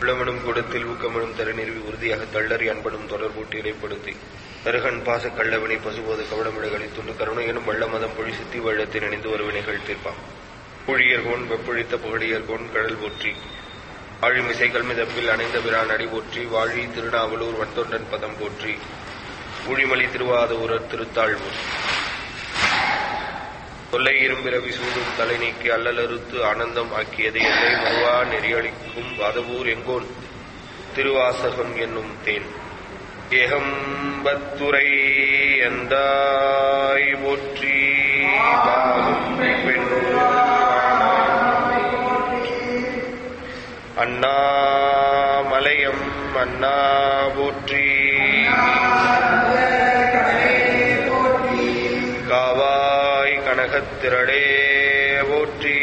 உளமெனும் கூடத்தில் ஊக்கமெனும் தருநிறுவி உறுதியாக தள்ளறி அன்பனும் தொடர்பூட்டி இடைப்படுத்தி தருகன் பாச கள்ளவினை பசுபோது கவடமிடகளை துண்டு கருணை எனும் வெள்ள மதம் பொழி சித்தி வெள்ளத்தில் இணைந்து ஒரு வினைகள் தீர்ப்பாம் புழியர்கோன் வெப்பொழித்த புகழியர்கோன் கடல் போற்றி ஆழிமிசை கல்மிதப்பில் அணைந்த பிரான் அடி போற்றி வாழி திருநாவலூர் வட்டொன்றன் பதம் போற்றி ஊழிமலி திருவாதூரர் திருத்தாழ்வு தொல்லை இரும்பிறவி சூடும் தலை நீக்கி அல்லலறுத்து ஆனந்தம் ஆக்கியது எல்லை மறுவா நெறியளிக்கும் வாதவூர் எங்கோன் திருவாசகம் என்னும் தேன் ஏகம்பத்துரை எந்தாய் போற்றி பாவம் பெண்ணூர் அண்ணாமலையம் அண்ணா போற்றி காவாய் கனகத்திரளே போற்றி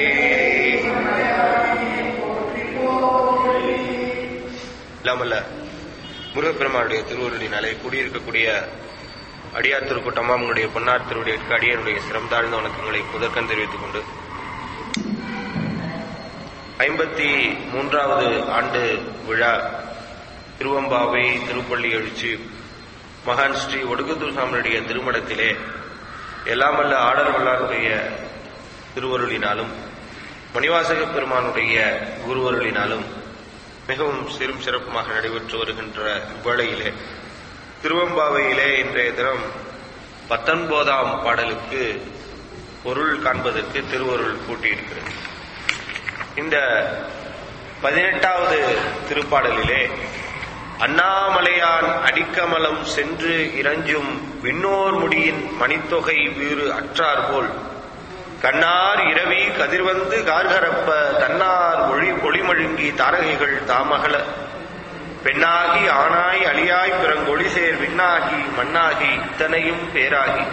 இல்லாமல்ல முருகப்பெருமானுடைய திருவருளினாலே கூடியிருக்கக்கூடிய அடியார் திருக்கூட்டமா உங்களுடைய பொன்னார் திருவுடைய அடியாருடைய சிரம் தாழ்ந்த வணக்கங்களை முதற்கண் தெரிவித்துக் கொண்டு ஐம்பத்தி மூன்றாவது ஆண்டு விழா திருவம்பாவை திருப்பள்ளி எழுச்சி மகான் ஸ்ரீ ஒடுக்குத்தூர் சாமியுடைய திருமணத்திலே எல்லாமல்ல ஆடல் வல்லாருடைய திருவருளினாலும் மணிவாசக பெருமானுடைய குருவருளினாலும் மிகவும் சிறும் சிறப்புமாக நடைபெற்று வருகின்ற இவ்வேளையிலே திருவம்பாவையிலே இன்றைய தினம் பத்தொன்பதாம் பாடலுக்கு பொருள் காண்பதற்கு திருவருள் கூட்டியிருக்கிறது இந்த பதினெட்டாவது திருப்பாடலிலே அண்ணாமலையான் அடிக்கமலம் சென்று இறஞ்சும் விண்ணோர் முடியின் மணித்தொகை வீறு அற்றார் போல் கண்ணார் இரவி கதிர்வந்து கார்கரப்ப தன்னார் ஒளி ஒளிமழுங்கி தாரகைகள் தாமகல பெண்ணாகி ஆனாய் அழியாய் பிறங்கொழி சேர் விண்ணாகி மண்ணாகி இத்தனையும் பேராகி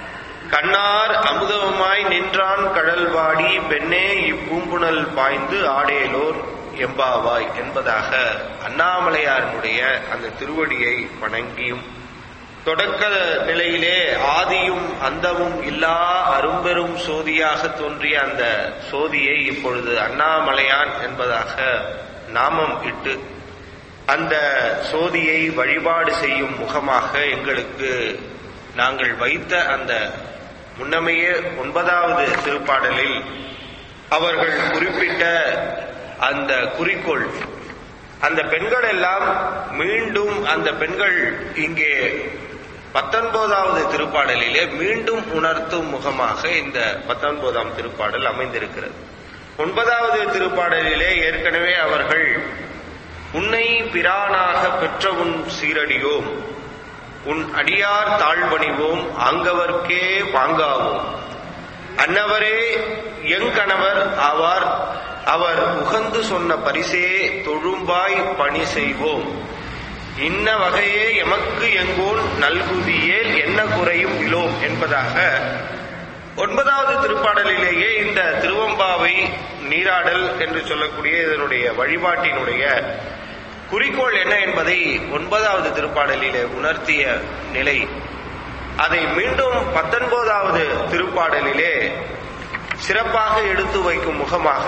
கண்ணார் அமுதமாய் நின்றான் கடல்வாடி பெண்ணே இப்பூம்புணல் பாய்ந்து ஆடேலோர் எம்பாவாய் என்பதாக அண்ணாமலையாரனுடைய அந்த திருவடியை வணங்கியும் தொடக்க நிலையிலே ஆதியும் அந்தமும் இல்லா அரும்பெரும் சோதியாக தோன்றிய அந்த சோதியை இப்பொழுது அண்ணாமலையான் என்பதாக நாமம் இட்டு அந்த சோதியை வழிபாடு செய்யும் முகமாக எங்களுக்கு நாங்கள் வைத்த அந்த முன்னமையே ஒன்பதாவது திருப்பாடலில் அவர்கள் குறிப்பிட்ட அந்த குறிக்கோள் அந்த பெண்கள் எல்லாம் மீண்டும் அந்த பெண்கள் இங்கே பத்தொன்பதாவது திருப்பாடலிலே மீண்டும் உணர்த்தும் முகமாக இந்த பத்தொன்பதாம் திருப்பாடல் அமைந்திருக்கிறது ஒன்பதாவது திருப்பாடலிலே ஏற்கனவே அவர்கள் உன்னை பிரானாக பெற்ற உன் சீரடியோம் உன் அடியார் தாழ்வணிவோம் ஆங்கவர்க்கே வாங்காவோம் அன்னவரே எங்கணவர் ஆவார் அவர் உகந்து சொன்ன பரிசே தொழும்பாய் பணி செய்வோம் இன்ன வகையே எமக்கு எங்கோன் நல்குதியேல் என்ன குறையும் இலோம் என்பதாக ஒன்பதாவது திருப்பாடலிலேயே இந்த திருவம்பாவை நீராடல் என்று சொல்லக்கூடிய இதனுடைய வழிபாட்டினுடைய குறிக்கோள் என்ன என்பதை ஒன்பதாவது திருப்பாடலிலே உணர்த்திய நிலை அதை மீண்டும் பத்தொன்பதாவது திருப்பாடலிலே சிறப்பாக எடுத்து வைக்கும் முகமாக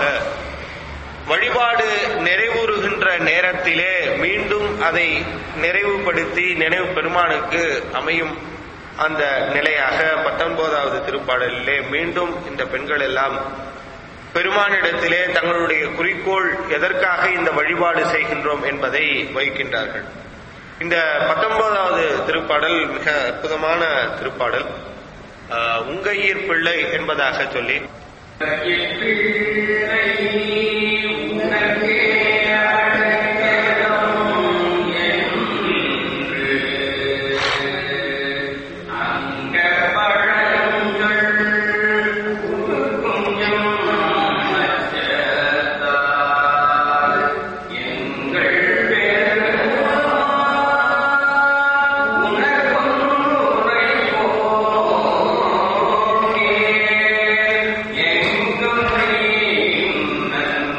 வழிபாடு நிறைவுறுகின்ற நேரத்திலே மீண்டும் அதை நிறைவுபடுத்தி நினைவு பெருமானுக்கு அமையும் அந்த நிலையாக பத்தொன்பதாவது திருப்பாடலிலே மீண்டும் இந்த பெண்கள் எல்லாம் பெருமானிடத்திலே தங்களுடைய குறிக்கோள் எதற்காக இந்த வழிபாடு செய்கின்றோம் என்பதை வைக்கின்றார்கள் இந்த பத்தொன்பதாவது திருப்பாடல் மிக அற்புதமான திருப்பாடல் உங்கையீர் பிள்ளை என்பதாக சொல்லி எங்கும்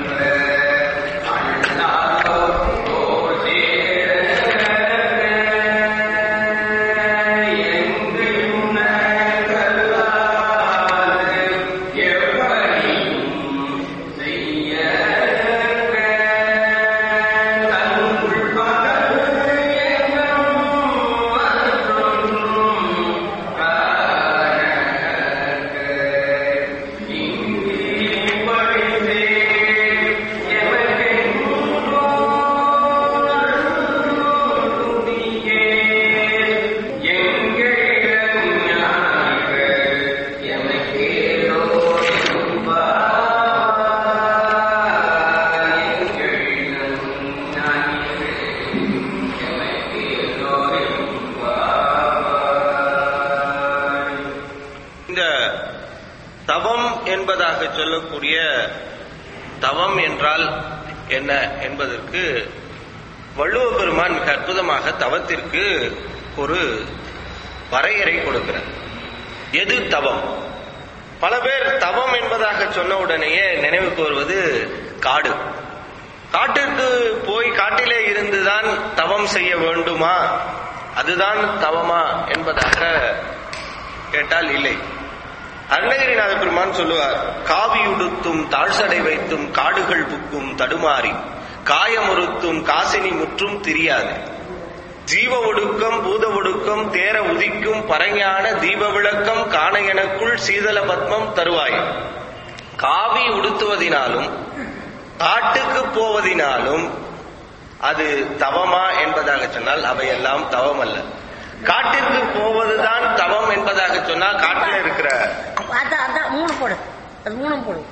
என்பதாக சொல்லக்கூடிய தவம் என்றால் என்ன என்பதற்கு வள்ளுவ பெருமான் மிக அற்புதமாக தவத்திற்கு ஒரு வரையறை கொடுக்கிறார் எது தவம் பல பேர் தவம் என்பதாக சொன்ன உடனேயே நினைவுக்கு வருவது காடு காட்டிற்கு போய் காட்டிலே இருந்துதான் தவம் செய்ய வேண்டுமா அதுதான் தவமா என்பதாக கேட்டால் இல்லை அருணகிரிநாத பெருமான் சொல்லுவார் காவியுடுத்தும் தாழ்சடை வைத்தும் காடுகள் புக்கும் தடுமாறி காயமுறுத்தும் காசினி முற்றும் தெரியாது ஜீவ ஒடுக்கம் பூத ஒடுக்கம் தேர உதிக்கும் பரஞான தீப விளக்கம் காண எனக்குள் சீதல பத்மம் தருவாய் காவி உடுத்துவதினாலும் காட்டுக்கு போவதினாலும் அது தவமா என்பதாக சொன்னால் அவையெல்லாம் தவம் அல்ல காட்டிற்கு போவதுதான் தவம் என்பதாக சொன்னால் காட்டில் இருக்கிற அதான் அதான் மூணு போடு அது மூணும் போடு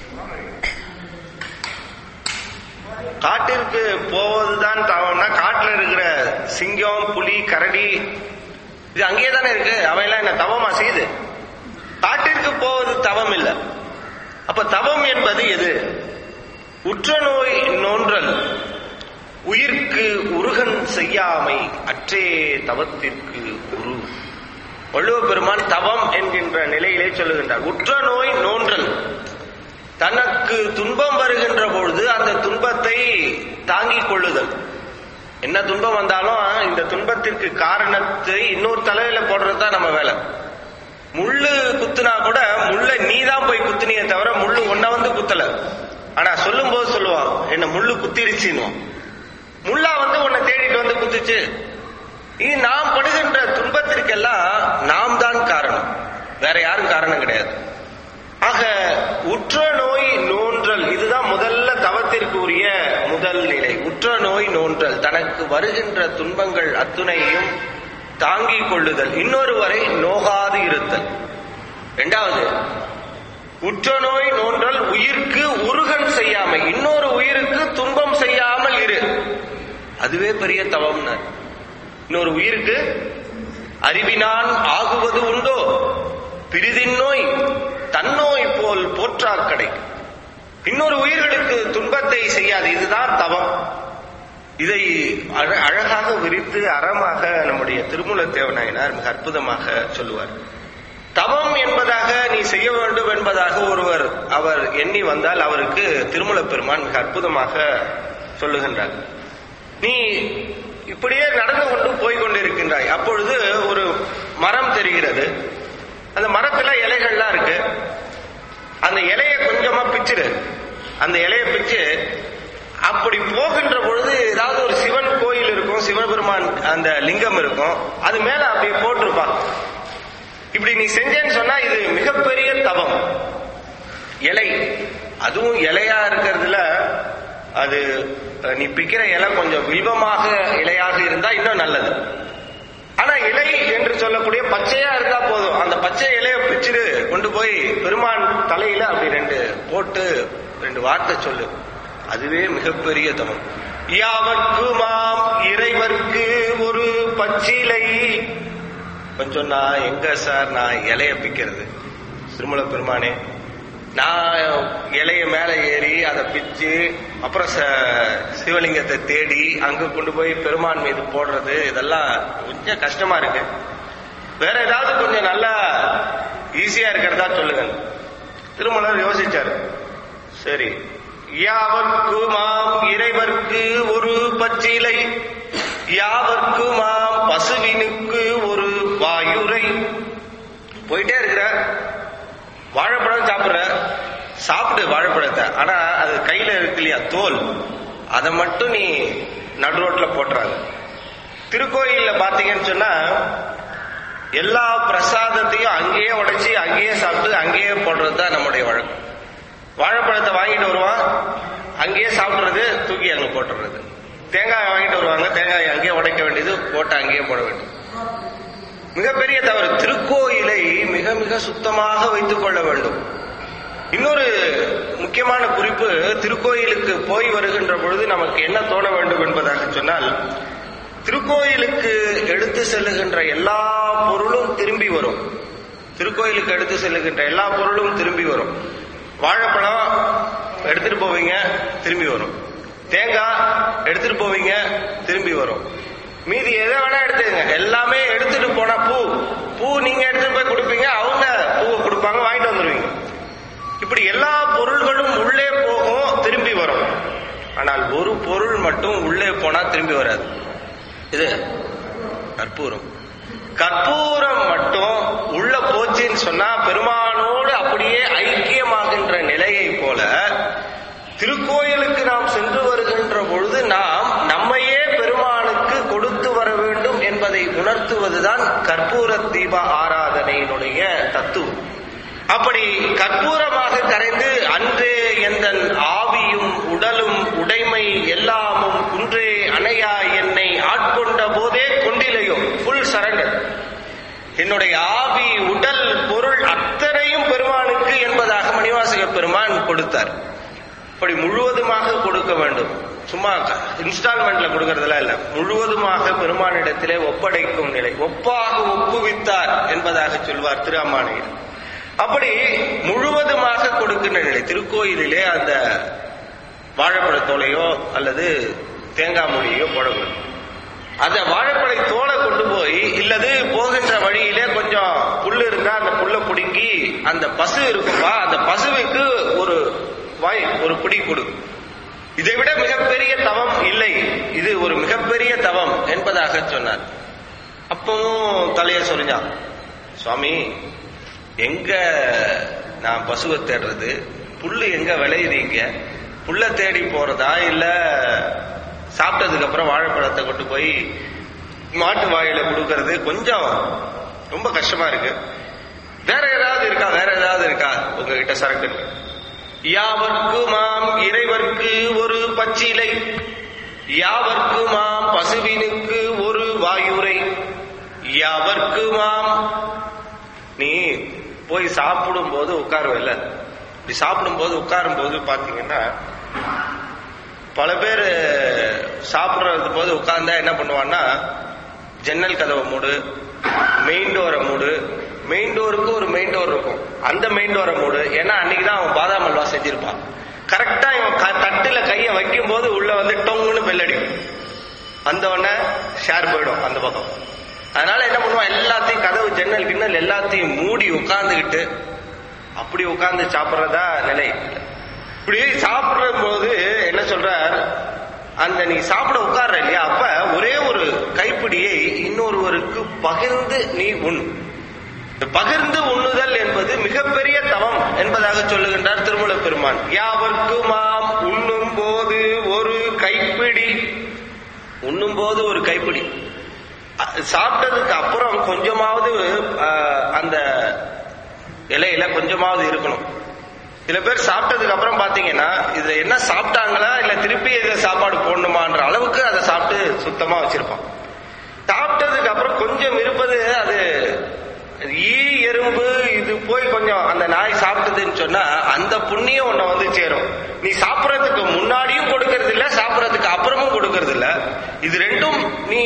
காட்டிற்கு போவதுதான் தவம்னா காட்டுல இருக்கிற சிங்கம் புலி கரடி இது அங்கேயே தானே இருக்கு அவையெல்லாம் என்ன தவமா செய்யுது காட்டிற்கு போவது தவம் இல்ல அப்ப தவம் என்பது எது உற்ற நோய் நோன்றல் உயிர்க்கு உருகன் செய்யாமை அற்றே தவத்திற்கு உரு வள்ளுவ பெருமான் தவம் என்கின்ற நிலையிலே சொல்லுகின்றார் உற்ற நோய் நோன்றல் தனக்கு துன்பம் வருகின்ற பொழுது அந்த துன்பத்தை தாங்கிக் கொள்ளுதல் என்ன துன்பம் வந்தாலும் இந்த துன்பத்திற்கு காரணத்தை இன்னொரு தலையில போடுறது தான் நம்ம வேலை முள்ளு குத்துனா கூட முள்ள நீ தான் போய் குத்துனியே தவிர முள்ளு ஒன்ன வந்து குத்தல ஆனா சொல்லும் போது சொல்லுவான் என்ன முள்ளு குத்திருச்சுன்னு முள்ளா வந்து உன்னை தேடிட்டு வந்து குத்துச்சு இது நாம் படுகின்ற துன்பத்திற்கெல்லாம் நாம் தான் காரணம் வேற யாரும் காரணம் கிடையாது ஆக உற்ற நோய் நோன்றல் இதுதான் முதல்ல தவத்திற்கு உரிய முதல் நிலை உற்ற நோய் நோன்றல் தனக்கு வருகின்ற துன்பங்கள் அத்துணையும் தாங்கிக் கொள்ளுதல் இன்னொருவரை நோகாது இருத்தல் இரண்டாவது உற்ற நோய் நோன்றல் உயிர்க்கு உருகன் செய்யாமை இன்னொரு உயிருக்கு துன்பம் செய்யாமல் இரு அதுவே பெரிய தவம்னார் இன்னொரு உயிருக்கு அறிவினான் ஆகுவது உண்டோ பிரிதின் நோய் தன்னோய் போல் போற்றாக்கடை இன்னொரு உயிர்களுக்கு துன்பத்தை செய்யாது இதுதான் தவம் இதை அழ- அழகாக விரித்து அறமாக நம்முடைய திருமூல தேவநாயனார் மிக அற்புதமாக சொல்லுவார் தவம் என்பதாக நீ செய்ய வேண்டும் என்பதாக ஒருவர் அவர் எண்ணி வந்தால் அவருக்கு திருமூல பெருமான் மிக அற்புதமாக சொல்லுகின்றார் நீ இப்படியே நடந்து கொண்டு போய் கொண்டிருக்கின்றாய் அப்பொழுது ஒரு மரம் தெரிகிறது அந்த மரத்துல இலைகள்லாம் இருக்கு அந்த இலையை கொஞ்சமா பிச்சிரு அந்த இலையை பிச்சு அப்படி போகின்ற பொழுது ஏதாவது ஒரு சிவன் கோயில் இருக்கும் சிவபெருமான் அந்த லிங்கம் இருக்கும் அது மேல அப்படியே போட்டிருப்பான் இப்படி நீ செஞ்சேன்னு சொன்னா இது மிகப்பெரிய தவம் இலை அதுவும் இலையா இருக்கிறதுல அது அஹ், நீ பிக்கிற இலை கொஞ்சம் வில்வமாக இலையாக இருந்தா இன்னும் நல்லது ஆனா இலை என்று சொல்லக்கூடிய பச்சையா இருந்தா போதும் அந்த பச்சை இலைய பிச்சுட்டு கொண்டு போய் பெருமான் தலையில அப்படி ரெண்டு போட்டு ரெண்டு வார்த்தை சொல்லு அதுவே மிகப்பெரிய தவம் யாவர்க்குமாம் இறைவர்க்கு ஒரு பச்சிலை கொஞ்சம் நான் எங்க சார் நான் இலைய பிக்கிறது திருமல பெருமானே நான் இலைய மேல ஏறி அதை பிச்சு அப்புறம் ச- சிவலிங்கத்தை தேடி அங்க கொண்டு போய் பெருமான் மீது போடுறது இதெல்லாம் கொஞ்சம் கஷ்டமா இருக்கு வேற ஏதாவது கொஞ்சம் நல்லா ஈஸியா இருக்கிறதா சொல்லுங்க திருமலர் யோசிச்சாரு சரி யாவர்க்குமாம் இறைவர்க்கு ஒரு பச்சிலை யாவர்க்குமாம் பசுவினுக்கு ஒரு வாயுரை போயிட்டே இருக்கிற வாழைப்பழம் சாப்பிடுற சாப்பிடு வாழைப்பழத்தை ஆனா அது கையில இருக்கு இல்லையா தோல் அதை மட்டும் நீ நடு ரோட்ல போட்டுறாங்க திருக்கோயில்ல பாத்தீங்கன்னு சொன்னா எல்லா பிரசாதத்தையும் அங்கேயே உடைச்சி அங்கேயே சாப்பிட்டு அங்கேயே போடுறது தான் நம்முடைய வழக்கம் வாழைப்பழத்தை வாங்கிட்டு வருவான் அங்கேயே சாப்பிடுறது தூக்கி அங்க போட்டுறது தேங்காய் வாங்கிட்டு வருவாங்க தேங்காய் அங்கேயே உடைக்க வேண்டியது போட்டு அங்கேயே போட வேண்டியது மிகப்பெரிய தவறு திருக்கோயிலை மிக மிக சுத்தமாக வைத்துக் கொள்ள வேண்டும் இன்னொரு முக்கியமான குறிப்பு திருக்கோயிலுக்கு போய் வருகின்ற பொழுது நமக்கு என்ன தோண வேண்டும் என்பதாக சொன்னால் திருக்கோயிலுக்கு எடுத்து செல்லுகின்ற எல்லா பொருளும் திரும்பி வரும் திருக்கோயிலுக்கு எடுத்து செல்லுகின்ற எல்லா பொருளும் திரும்பி வரும் வாழைப்பழம் எடுத்துட்டு போவீங்க திரும்பி வரும் தேங்காய் எடுத்துட்டு போவீங்க திரும்பி வரும் மீதி எதை வேணா எடுத்துக்கங்க எல்லாமே எடுத்துட்டு போனா பூ பூ நீங்க எடுத்துட்டு போய் கொடுப்பீங்க அவங்க பூவை கொடுப்பாங்க வாங்கிட்டு வந்துருவீங்க இப்படி எல்லா பொருள்களும் உள்ளே போகும் திரும்பி வரும் ஆனால் ஒரு பொருள் மட்டும் உள்ளே போனா திரும்பி வராது இது கற்பூரம் கற்பூரம் மட்டும் உள்ள போச்சுன்னு சொன்னா பெருமானோடு அப்படியே ஐக்கியமாகின்ற நிலையை போல திருக்கோயிலுக்கு நாம் சென்று வருகின்ற பொழுது நாம் நம்மையே பெருமானுக்கு கொடுத்து வர வேண்டும் என்பதை உணர்த்துவதுதான் கற்பூர தீப ஆராதனையினுடைய தத்துவம் அப்படி கற்பூரமாக கரைந்து அன்றே எந்த ஆவியும் உடலும் உடைமை எல்லாமும் குன்றே அணையா என்னை ஆட்கொண்ட போதே கொண்டிலையோ ஃபுல் சரண்டர் என்னுடைய ஆவி உடல் பொருள் அத்தனையும் பெருமானுக்கு என்பதாக மணிவாசக பெருமான் கொடுத்தார் அப்படி முழுவதுமாக கொடுக்க வேண்டும் சும்மா இன்ஸ்டால்மெண்ட்ல கொடுக்கறதெல்லாம் இல்ல முழுவதுமாக பெருமானிடத்திலே ஒப்படைக்கும் நிலை ஒப்பாக ஒப்புவித்தார் என்பதாக சொல்வார் திருஅம்மானையில் அப்படி முழுவதுமாக கொடுக்கின்ற நிலை திருக்கோயிலிலே அந்த வாழைப்பழத்தோலையோ அல்லது தேங்காய் மொழியோ போடக்கூடாது அந்த வாழைப்பழை தோலை கொண்டு போய் இல்லது போகின்ற வழியிலே கொஞ்சம் புல்லு இருந்தா அந்த புல்லை பிடுங்கி அந்த பசு இருக்கும்பா அந்த பசுவுக்கு ஒரு வாய் ஒரு பிடி கொடு இதை விட மிகப்பெரிய தவம் இல்லை இது ஒரு மிகப்பெரிய தவம் என்பதாக சொன்னார் அப்பவும் தலைய சொரிஞ்சான் சுவாமி எங்க நான் பசுவை தேடுறது புல்லு எங்க விளையுறீங்க புல்ல தேடி போறதா இல்ல சாப்பிட்டதுக்கு அப்புறம் வாழைப்பழத்தை கொண்டு போய் மாட்டு வாயில கொடுக்கறது கொஞ்சம் ரொம்ப கஷ்டமா இருக்கு வேற ஏதாவது இருக்கா வேற ஏதாவது இருக்கா உங்ககிட்ட சரக்கு யாவர்க்கு மாம் இறைவர்க்கு ஒரு பச்சிலை யாவர்க்கு மாம் பசுவினுக்கு ஒரு வாயுரை யாவர்க்கு மாம் நீ போய் சாப்பிடும் போது உட்காருவல்ல இப்படி சாப்பிடும் போது உட்காரும் போது பாத்தீங்கன்னா பல பேர் சாப்பிடுறது போது உட்கார்ந்தா என்ன பண்ணுவான்னா ஜன்னல் கதவை மூடு மெயின் டோரை மூடு மெயின் டோருக்கு ஒரு மெயின் டோர் இருக்கும் அந்த மெயின் டோரை மூடு ஏன்னா அன்னைக்கு தான் அவன் பாதாம் அல்வா செஞ்சிருப்பான் கரெக்டா இவன் க- தட்டுல கைய வைக்கும் போது உள்ள வந்து டொங்குன்னு bell அடிக்கும் அந்த உடனே ஷேர் போயிடும் அந்த பக்கம் அதனால என்ன பண்ணுவான் எல்லாத்தையும் கதவு ஜன்னல் கிண்ணல் எல்லாத்தையும் மூடி உட்கார்ந்துகிட்டு அப்படி உட்கார்ந்து சாப்பிடுறதா நிலை இப்படி சாப்பிடுற போது என்ன சொல்றார் அந்த நீ சாப்பிட உட்கார்ற இல்லையா அப்ப ஒரே ஒரு கைப்பிடியை இன்னொருவருக்கு பகிர்ந்து நீ உண் இந்த பகிர்ந்து உண்ணுதல் என்பது மிகப்பெரிய தவம் என்பதாக சொல்லுகின்றார் திருமூல பெருமான் யாவர்க்குமாம் உண்ணும் போது ஒரு கைப்பிடி உண்ணும் போது ஒரு கைப்பிடி அ- சாப்பிட்டதுக்கு அப்புறம் கொஞ்சமாவது அஹ், அந்த இலையில கொஞ்சமாவது இருக்கணும் சில பேர் சாப்பிட்டதுக்கு அப்புறம் பாத்தீங்கன்னா இதுல என்ன சாப்பிட்டாங்களா இல்ல திருப்பி இதை சாப்பாடு போடணுமான்ற அளவுக்கு அதை சாப்பிட்டு சுத்தமா வச்சிருப்பான் சாப்பிட்டதுக்கு அப்புறம் கொஞ்சம் இருப்பது அது ஈ எறும்பு இது போய் கொஞ்சம் அந்த நாய் சாப்பிட்டதுன்னு சொன்னா அந்த புண்ணியம் உன்னை வந்து சேரும் நீ சாப்பிடறதுக்கு முன்னாடியும் கொடுக்கறது இல்ல சாப்பிடறதுக்கு அப்புறமும் கொடுக்கறது இல்ல இது ரெண்டும் நீ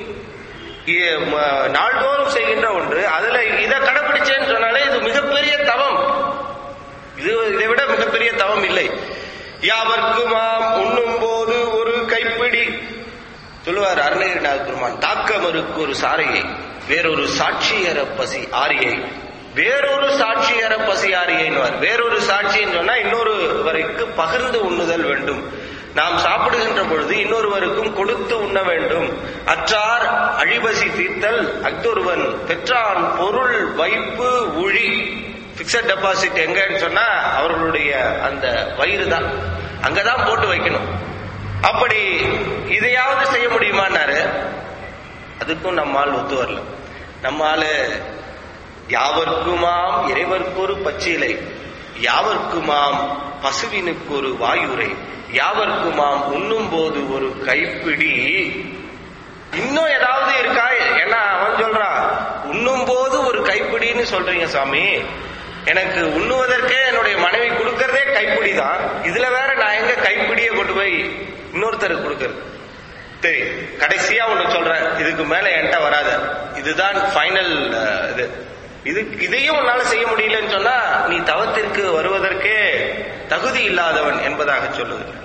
இ- ம- நாள்தோறும் செய்கின்ற ஒன்று அதுல இதை கடைபிடிச்சேன்னு சொன்னாலே இது மிகப்பெரிய தவம் இது இதை விட மிகப்பெரிய தவம் இல்லை யாவர்க்குமாம் உண்ணும் போது ஒரு கைப்பிடி சொல்லுவார் அருணகிரிநாத பெருமான் தாக்கமருக்கு ஒரு சாரையை வேறொரு சாட்சியர பசி ஆரியை வேறொரு சாட்சியர பசி ஆரியைன்னுவார் வேறொரு சாட்சின்னு சொன்னா இன்னொருவருக்கு பகிர்ந்து உண்ணுதல் வேண்டும் நாம் சாப்பிடுகின்ற பொழுது இன்னொருவருக்கும் கொடுத்து உண்ண வேண்டும் அற்றார் அழிபசி தீர்த்தல் அக்தொருவன் பெற்றான் பொருள் வைப்பு உழி பிக்சட் டெபாசிட் எங்கன்னு சொன்னா அவர்களுடைய அந்த வயிறு தான் அங்கதான் போட்டு வைக்கணும் அப்படி இதையாவது செய்ய முடியுமான்னாரு அதுக்கும் நம்மால் ஒத்து வரல நம்மால யாவர்க்குமாம் இறைவர்க்கு ஒரு பச்சிலை யாவர்க்குமாம் பசுவினுக்கு ஒரு வாயுரை யாவர்க்குமாம் உண்ணும் போது ஒரு கைப்பிடி இன்னும் ஏதாவது இருக்கா ஏன்னா அவன் சொல்றான் உண்ணும் போது ஒரு கைப்பிடின்னு சொல்றீங்க சாமி எனக்கு உண்ணுவதற்கே என்னுடைய மனைவி கொடுக்கறதே கைப்பிடி தான் இதுல வேற நான் எங்க கைப்பிடியை கொண்டு போய் இன்னொருத்தருக்கு கொடுக்கறது சரி கடைசியா ஒண்ணு சொல்றேன் இதுக்கு மேல என்கிட்ட வராத இதுதான் ஃபைனல் இது இது இதையும் உன்னால செய்ய முடியலன்னு சொன்னா நீ தவத்திற்கு வருவதற்கே தகுதி இல்லாதவன் என்பதாக சொல்லுகிறார்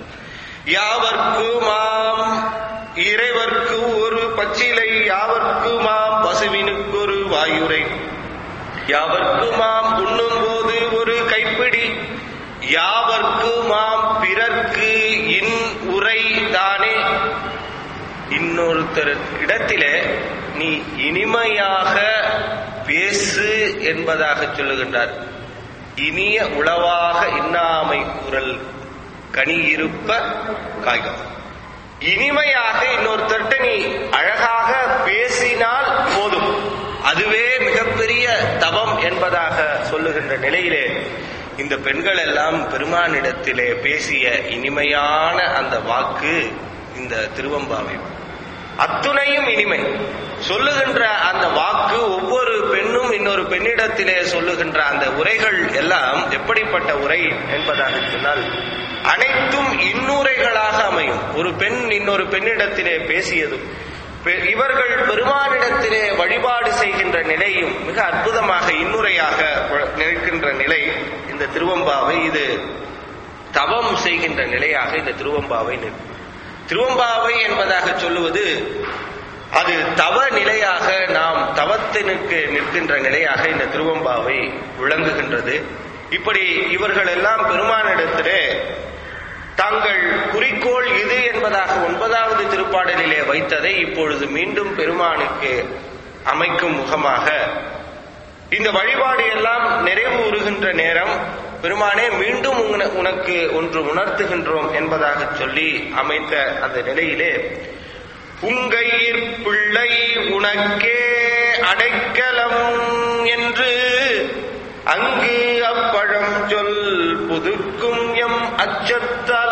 யாவர்க்குமாம் இறைவர்க்கு ஒரு பச்சிலை யாவர்க்குமாம் பசுவினுக்கு ஒரு வாயுரை யாவர்க்குமாம் உண்ணும் போது ஒரு கைப்பிடி யாவர்க்குமாம் பிறர்க்கு இன் உரை தானே இன்னொருத்தர் இடத்திலே நீ இனிமையாக பேசு என்பதாக சொல்லுகின்றார் இனிய உளவாக இன்னாமை குரல் கனி இருப்ப காய்கம் இனிமையாக இன்னொருத்தர்கிட்ட நீ அழகாக பேசினால் போதும் அதுவே மிகப்பெரிய தவம் என்பதாக சொல்லுகின்ற நிலையிலே இந்த பெண்கள் எல்லாம் பெருமானிடத்திலே பேசிய இனிமையான அந்த வாக்கு இந்த திருவம்பாவை அத்துணையும் இனிமை சொல்லுகின்ற அந்த வாக்கு ஒவ்வொரு பெண்ணும் இன்னொரு பெண்ணிடத்திலே சொல்லுகின்ற அந்த உரைகள் எல்லாம் எப்படிப்பட்ட உரை என்பதாக சொன்னால் அனைத்தும் இன்னுரைகளாக அமையும் ஒரு பெண் இன்னொரு பெண்ணிடத்திலே பேசியதும் பெ- இவர்கள் பெருமானிடத்திலே வழிபாடு செய்கின்ற நிலையும் மிக அற்புதமாக இன்னுரையாக வ- நிற்கின்ற நிலை இந்த திருவம்பாவை இது தவம் செய்கின்ற நிலையாக இந்த திருவம்பாவை நிற்கும் திருவம்பாவை என்பதாக சொல்லுவது அது தவ நிலையாக நாம் தவத்தினுக்கு நிற்கின்ற நிலையாக இந்த திருவம்பாவை விளங்குகின்றது இப்படி இவர்கள் எல்லாம் பெருமானிடத்திலே தாங்கள் குறிக்கோள் இது என்பதாக ஒன்பதாவது திருப்பாடலிலே வைத்ததை இப்பொழுது மீண்டும் பெருமானுக்கு அமைக்கும் முகமாக இந்த வழிபாடு எல்லாம் நிறைவு உறுகின்ற நேரம் பெருமானே மீண்டும் உன- உனக்கு ஒன்று உணர்த்துகின்றோம் என்பதாக சொல்லி அமைத்த அந்த நிலையிலே உங்கையிற் பிள்ளை உனக்கே அடைக்கலம் என்று அங்கு அப்பழம் சொல் புதுக்கும் எம் அச்சத்தால்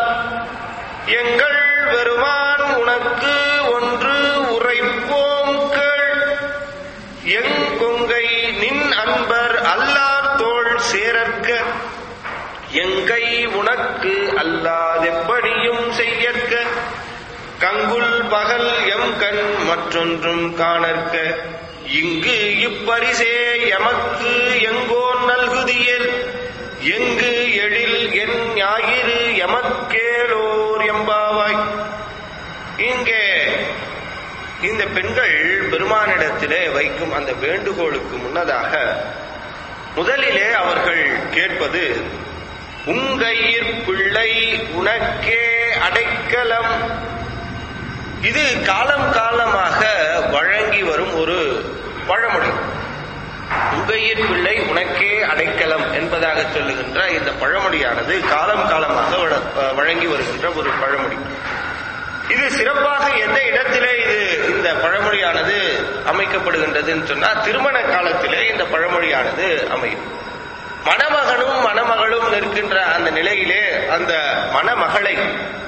எங்கள் பெருமான் உனக்கு ஒன்று உரைப்போம் கேள் எங்கொங்கை நின் அன்பர் அல்லார் தோள் சேரற்க எங்கை உனக்கு அல்லாதெப்படியும் செய்யற்க கங்குல் பகல் எம் கண் மற்றொன்றும் காணற்க இங்கு இப்பரிசே எமக்கு எங்கோன் நல்குதியல் எங்கு எழில் என் ஞாயிறு எமக்கேலோர் எம்பாவாய் இங்கே இந்த பெண்கள் பெருமானிடத்திலே வைக்கும் அந்த வேண்டுகோளுக்கு முன்னதாக முதலிலே அவர்கள் கேட்பது உங்கையிற் பிள்ளை உனக்கே அடைக்கலம் இது காலம் காலமாக வழங்கி வரும் ஒரு பழமொழி உங்கையிற் பிள்ளை உனக்கே அடைக்கலம் என்பதாக சொல்லுகின்ற இந்த பழமொழியானது காலம் காலமாக வழ- வழங்கி வருகின்ற ஒரு பழமொழி இது சிறப்பாக எந்த இடத்திலே இது இந்த பழமொழியானது அமைக்கப்படுகின்றதுன்னு சொன்னா திருமண காலத்திலே இந்த பழமொழியானது அமையும் மணமகனும் மணமகளும் நிற்கின்ற அந்த நிலையிலே அந்த மணமகளை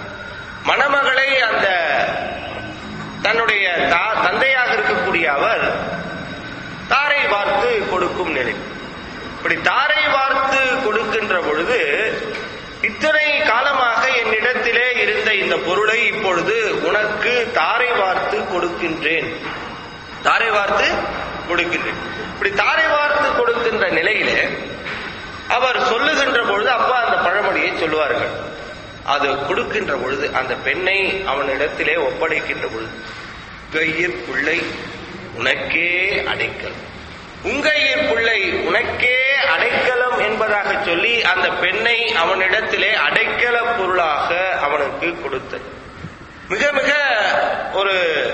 மணமகளை அந்த தன்னுடைய தா- தந்தையாக இருக்கக்கூடிய அவர் தாரை வார்த்து கொடுக்கும் நிலை இப்படி தாரை வார்த்து கொடுக்கின்ற பொழுது இத்தனை காலமாக என்னிடத்திலே இருந்த இந்த பொருளை இப்பொழுது உனக்கு தாரை வார்த்து கொடுக்கின்றேன் தாரை வார்த்து கொடுக்கின்றேன் இப்படி தாரை வார்த்து கொடுக்கின்ற நிலையிலே அவர் சொல்லுகின்ற பொழுது அப்பா அந்த பழமொழியை சொல்லுவார்கள் அது கொடுக்கின்ற பொழுது அந்த பெண்ணை அவனிடத்திலே ஒப்படைக்கின்ற பொழுது கையிற் பிள்ளை உனக்கே அடைக்கலம் உங்கையிற் பிள்ளை உனக்கே அடைக்கலம் என்பதாக சொல்லி அந்த பெண்ணை அவனிடத்திலே அடைக்கல பொருளாக அவனுக்கு கொடுத்தது மிக மிக ஒரு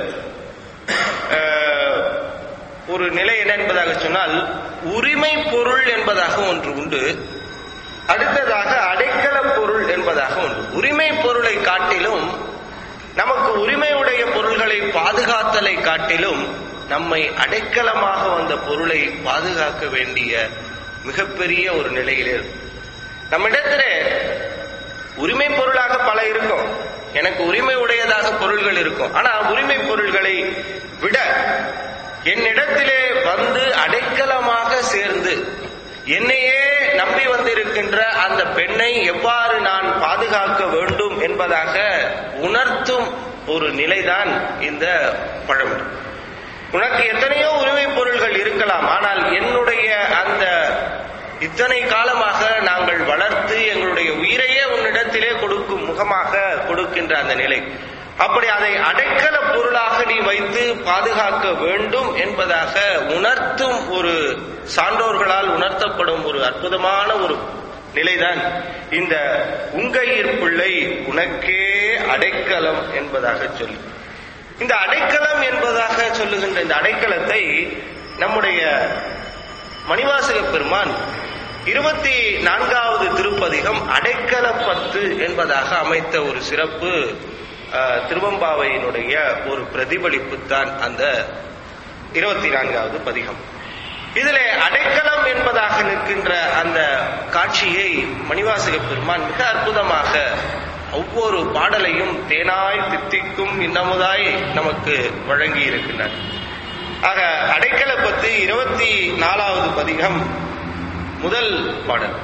அஹ், ஒரு நிலை என்ன என்பதாக சொன்னால் உரிமை பொருள் என்பதாக ஒன்று உண்டு அடுத்ததாக அடைக்கல பொருள் என்பதாக ஒன்று உரிமை பொருளை காட்டிலும் நமக்கு உரிமையுடைய பொருள்களை பாதுகாத்தலை காட்டிலும் நம்மை அடைக்கலமாக வந்த பொருளை பாதுகாக்க வேண்டிய மிகப்பெரிய ஒரு நிலையிலே இருக்கும் நம்மிடத்திலே உரிமை பொருளாக பல இருக்கும் எனக்கு உரிமை உடையதாக பொருள்கள் இருக்கும் ஆனா உரிமை பொருள்களை விட என்னிடத்திலே வந்து அடைக்கலமாக சேர்ந்து என்னையே நம்பி வந்திருக்கின்ற அந்த பெண்ணை எவ்வாறு நான் பாதுகாக்க வேண்டும் என்பதாக உணர்த்தும் ஒரு நிலைதான் இந்த பழமொழி உனக்கு எத்தனையோ உரிமை பொருள்கள் இருக்கலாம் ஆனால் என்னுடைய அந்த இத்தனை காலமாக நாங்கள் வளர்த்து எங்களுடைய உயிரையே உன்னிடத்திலே கொடுக்கும் முகமாக கொடுக்கின்ற அந்த நிலை அப்படி அதை அடைக்கல பொருளாக நீ வைத்து பாதுகாக்க வேண்டும் என்பதாக உணர்த்தும் ஒரு சான்றோர்களால் உணர்த்தப்படும் ஒரு அற்புதமான ஒரு நிலைதான் இந்த உங்கையிற் பிள்ளை உனக்கே அடைக்கலம் என்பதாக சொல்லி இந்த அடைக்கலம் என்பதாக சொல்லுகின்ற இந்த அடைக்கலத்தை நம்முடைய மணிவாசக பெருமான் இருபத்தி நான்காவது திருப்பதிகம் அடைக்கல பத்து என்பதாக அமைத்த ஒரு சிறப்பு அஹ், திருவம்பாவையினுடைய ஒரு பிரதிபலிப்பு தான் அந்த இருபத்தி நான்காவது பதிகம் இதிலே அடைக்கலம் என்பதாக நிற்கின்ற அந்த காட்சியை மணிவாசக பெருமான் மிக அற்புதமாக ஒவ்வொரு பாடலையும் தேனாய் தித்திக்கும் இன்னமுதாய் நமக்கு வழங்கி இருக்கின்றார் ஆக அடைக்கல பத்து இருபத்தி நாலாவது பதிகம் முதல் பாடல்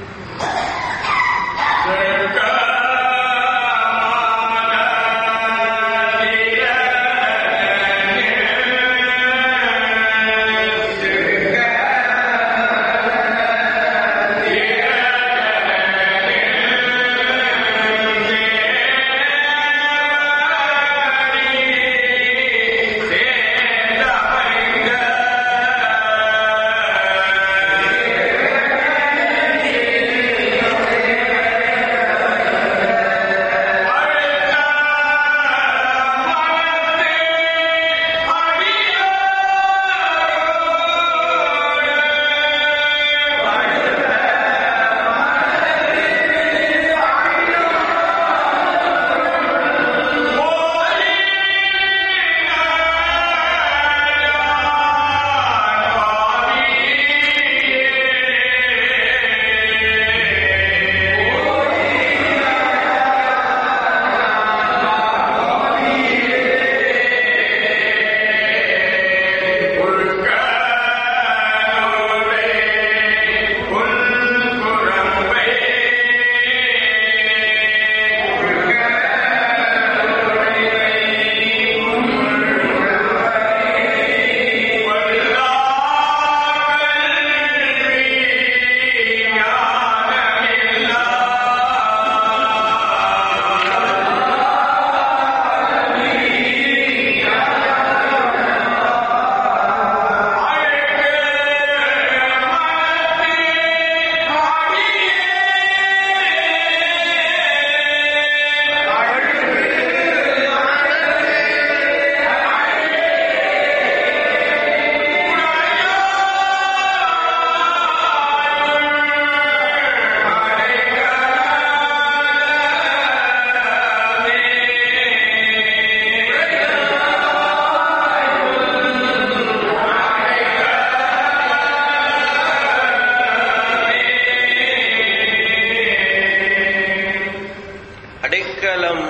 அடைக்கலம்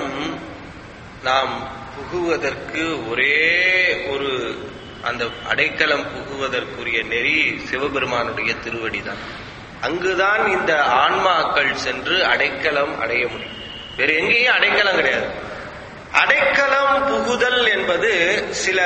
நாம் புகுவதற்கு ஒரே ஒரு அந்த அடைக்கலம் புகுவதற்குரிய நெறி சிவபெருமானுடைய திருவடிதான் அங்குதான் இந்த ஆன்மாக்கள் சென்று அடைக்கலம் அடைய முடியும் வேற எங்கேயும் அடைக்கலம் கிடையாது அடைக்கலம் புகுதல் என்பது சில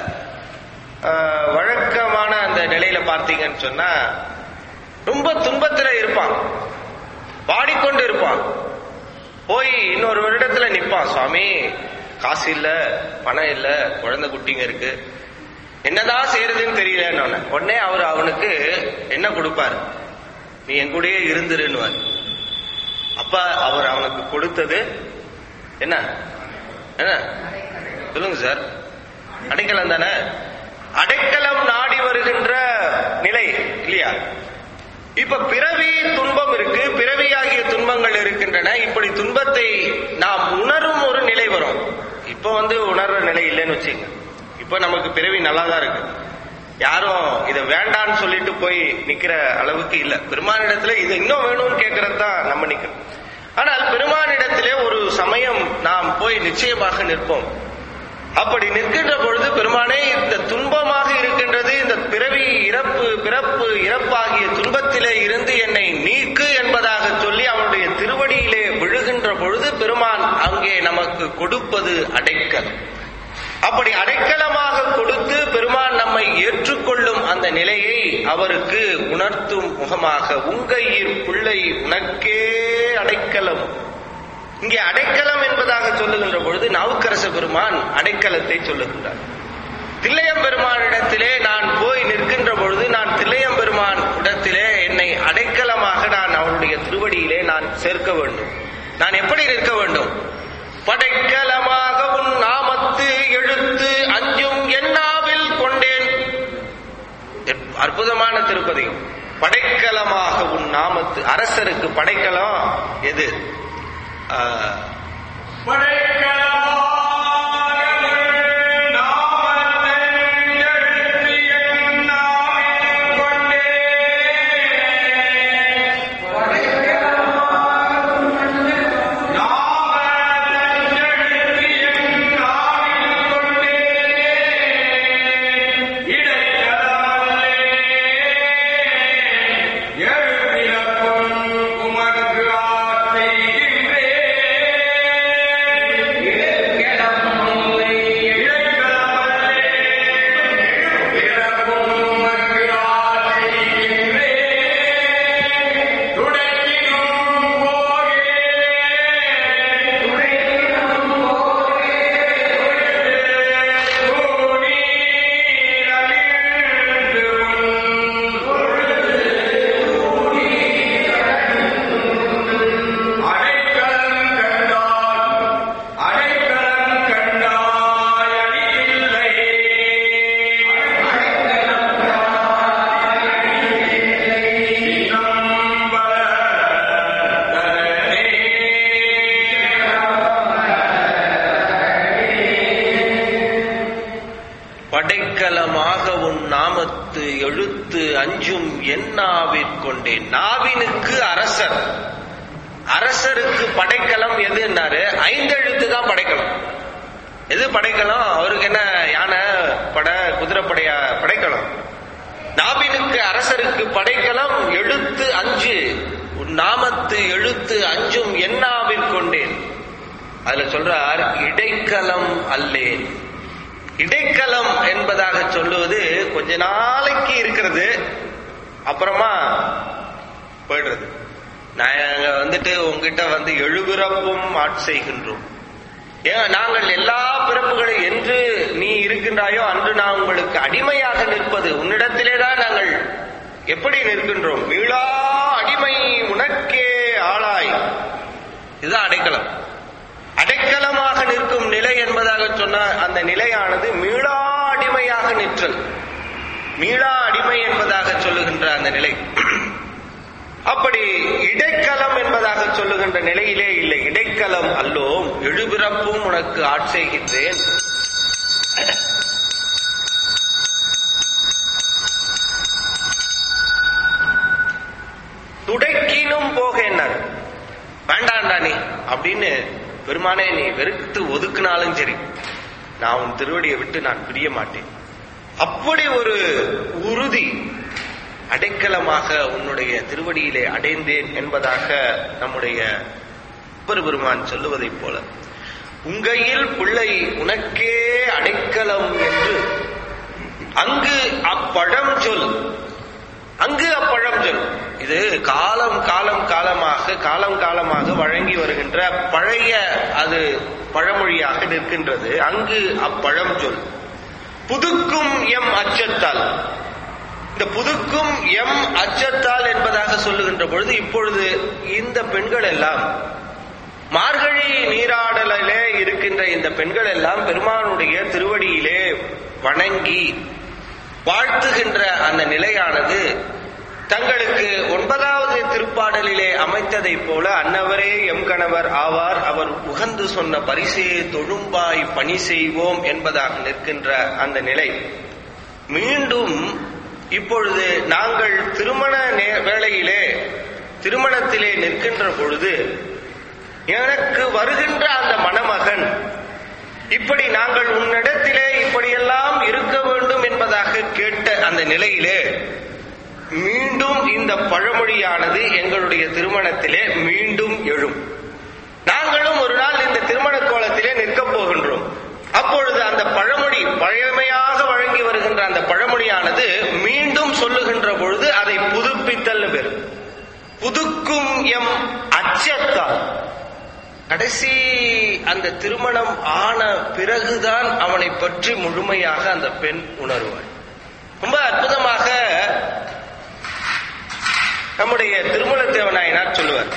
ஆஹ், வழக்கமான அந்த நிலையில பார்த்தீங்கன்னு சொன்னா ரொம்ப துன்பத்துல இருப்பான் பாடிக்கொண்டு இருப்பான் போய் இன்னொரு வருடத்துல நிப்பான் சுவாமி காசு இல்ல பணம் இல்ல குழந்தை குட்டிங்க இருக்கு என்னதான் செய்யறதுன்னு தெரியல உடனே அவர் அவனுக்கு என்ன கொடுப்பாரு நீ என் கூடயே இருந்துருன்னுவார் அப்ப அவர் அவனுக்கு கொடுத்தது என்ன என்ன சொல்லுங்க சார் அடைக்கலம் தானே அடைக்கலம் நாடி வருகின்ற நிலை இல்லையா இப்ப பிறவி துன்பம் இருக்கு பிறவியாகிய துன்பங்கள் இருக்கின்றன இப்படி துன்பத்தை நாம் உணரும் ஒரு நிலை வரும் இப்ப வந்து உணர்ற நிலை இல்லைன்னு வச்சுங்க இப்ப நமக்கு பிறவி நல்லா தான் இருக்கு யாரும் இதை வேண்டான்னு சொல்லிட்டு போய் நிக்கிற அளவுக்கு இல்ல பெருமானிடத்துல இது இன்னும் வேணும்னு கேட்கறது தான் நம்ம நிக்கிறோம் ஆனால் பெருமானிடத்திலே ஒரு சமயம் நாம் போய் நிச்சயமாக நிற்போம் அப்படி நிற்கின்ற பொழுது பெருமானே இந்த துன்பமாக இருக்கின்றது இந்த பிறவி இறப்பு பிறப்பு இறப்பாகிய துன்பத்திலே இருந்து என்னை நீக்கு என்பதாக சொல்லி அவனுடைய திருவடியிலே விழுகின்ற பொழுது பெருமான் அங்கே நமக்கு கொடுப்பது அடைக்கலம் அப்படி அடைக்கலமாக கொடுத்து பெருமான் நம்மை ஏற்றுக்கொள்ளும் அந்த நிலையை அவருக்கு உணர்த்தும் முகமாக உங்கையிர் பிள்ளை உனக்கே அடைக்கலம் இங்கே அடைக்கலம் என்பதாக சொல்லுகின்ற பொழுது நாவுக்கரச பெருமான் அடைக்கலத்தை சொல்லுகின்றார் தில்லையம்பெருமானிடத்திலே நான் போய் நிற்கின்ற பொழுது நான் தில்லையம்பெருமான் இடத்திலே என்னை அடைக்கலமாக நான் அவருடைய திருவடியிலே நான் சேர்க்க வேண்டும் நான் எப்படி நிற்க வேண்டும் படைக்கலமாக உன் நாமத்து எழுத்து அஞ்சும் எண்ணாவில் கொண்டேன் அற்புதமான திருப்பதி படைக்கலமாக உன் நாமத்து அரசருக்கு படைக்கலம் எது ஆஹ், படைக்கலமாக உன் நாமத்து எழுத்து அஞ்சும் என்னாவிற்கொண்டேன் நாவினுக்கு அரசர் அரசருக்கு படைக்கலம் எதுன்னாரு ஐந்தெழுத்து தான் படைக்கலம் எது படைக்கலம் அவருக்கு என்ன யானை படை குதிரைப்படையா படைக்கலம் நாவினுக்கு அரசருக்கு படைக்கலம் எழுத்து அஞ்சு உன் நாமத்து எழுத்து அஞ்சும் என்னாவிற்கொண்டேன் அதுல சொல்றார் இடைக்கலம் அல்லேன் இடைக்கலம் என்பதாக சொல்லுவது கொஞ்ச நாளைக்கு இருக்கிறது அப்புறமா போயிடுறது நாங்க வந்துட்டு உங்ககிட்ட வந்து எழுபிறப்பும் ஆட்செய்கின்றோம் ஏன் நாங்கள் எல்லா பிறப்புகளை என்று நீ இருக்கின்றாயோ அன்று நான் உங்களுக்கு அடிமையாக நிற்பது உன்னிடத்திலே தான் நாங்கள் எப்படி நிற்கின்றோம் மீளா அடிமை உனக்கே ஆளாய் இதுதான் அடைக்கலம் அடைக்கலமாக நிற்கும் நிலை என்பதாக சொன்ன அந்த நிலையானது மீளா அடிமையாக நிற்றல் மீளா அடிமை என்பதாக சொல்லுகின்ற அந்த நிலை அப்படி இடைக்கலம் என்பதாக சொல்லுகின்ற நிலையிலே இல்லை இடைக்கலம் அல்லோம் எழுபிறப்பும் உனக்கு ஆட்செய்கின்றேன் துடைக்கினும் போக என்னார் வேண்டாண்டா நீ அப்படின்னு பெருமானே நீ வெறுத்து ஒதுக்குனாலும் சரி நான் உன் திருவடியை விட்டு நான் பிரிய மாட்டேன் அப்படி ஒரு உறுதி அடைக்கலமாக உன்னுடைய திருவடியிலே அடைந்தேன் என்பதாக நம்முடைய பெருமான் சொல்லுவதைப் போல உங்கையில் பிள்ளை உனக்கே அடைக்கலம் என்று அங்கு அப்பழம் சொல் அங்கு அப்பழம் சொல் இது காலம் காலம் காலமாக காலம் காலமாக வழங்கி வருகின்ற பழைய அது பழமொழியாக நிற்கின்றது அங்கு அப்பழம் சொல் புதுக்கும் எம் அச்சத்தால் இந்த புதுக்கும் எம் அச்சத்தால் என்பதாக சொல்லுகின்ற பொழுது இப்பொழுது இந்த பெண்கள் எல்லாம் மார்கழி நீராடலிலே இருக்கின்ற இந்த பெண்கள் எல்லாம் பெருமானுடைய திருவடியிலே வணங்கி வாழ்த்துகின்ற அந்த நிலையானது தங்களுக்கு ஒன்பதாவது திருப்பாடலிலே அமைத்ததைப் போல அன்னவரே எம் கணவர் ஆவார் அவர் உகந்து சொன்ன பரிசே தொழும்பாய் பணி செய்வோம் என்பதாக நிற்கின்ற அந்த நிலை மீண்டும் இப்பொழுது நாங்கள் திருமண நே- வேளையிலே திருமணத்திலே நிற்கின்ற பொழுது எனக்கு வருகின்ற அந்த மணமகன் இப்படி நாங்கள் உன்னிடத்திலே இப்படியெல்லாம் இருக்க வேண்டும் என்பதாக கேட்ட அந்த நிலையிலே மீண்டும் இந்த பழமொழியானது எங்களுடைய திருமணத்திலே மீண்டும் எழும் நாங்களும் ஒரு நாள் இந்த திருமண கோலத்திலே நிற்கப் போகின்றோம் அப்பொழுது அந்த பழமொழி கடைசி அந்த திருமணம் ஆன பிறகுதான் அவனை பற்றி முழுமையாக அந்த பெண் உணர்வாள் ரொம்ப அற்புதமாக நம்முடைய திருமல தேவநாயனார் சொல்லுவார்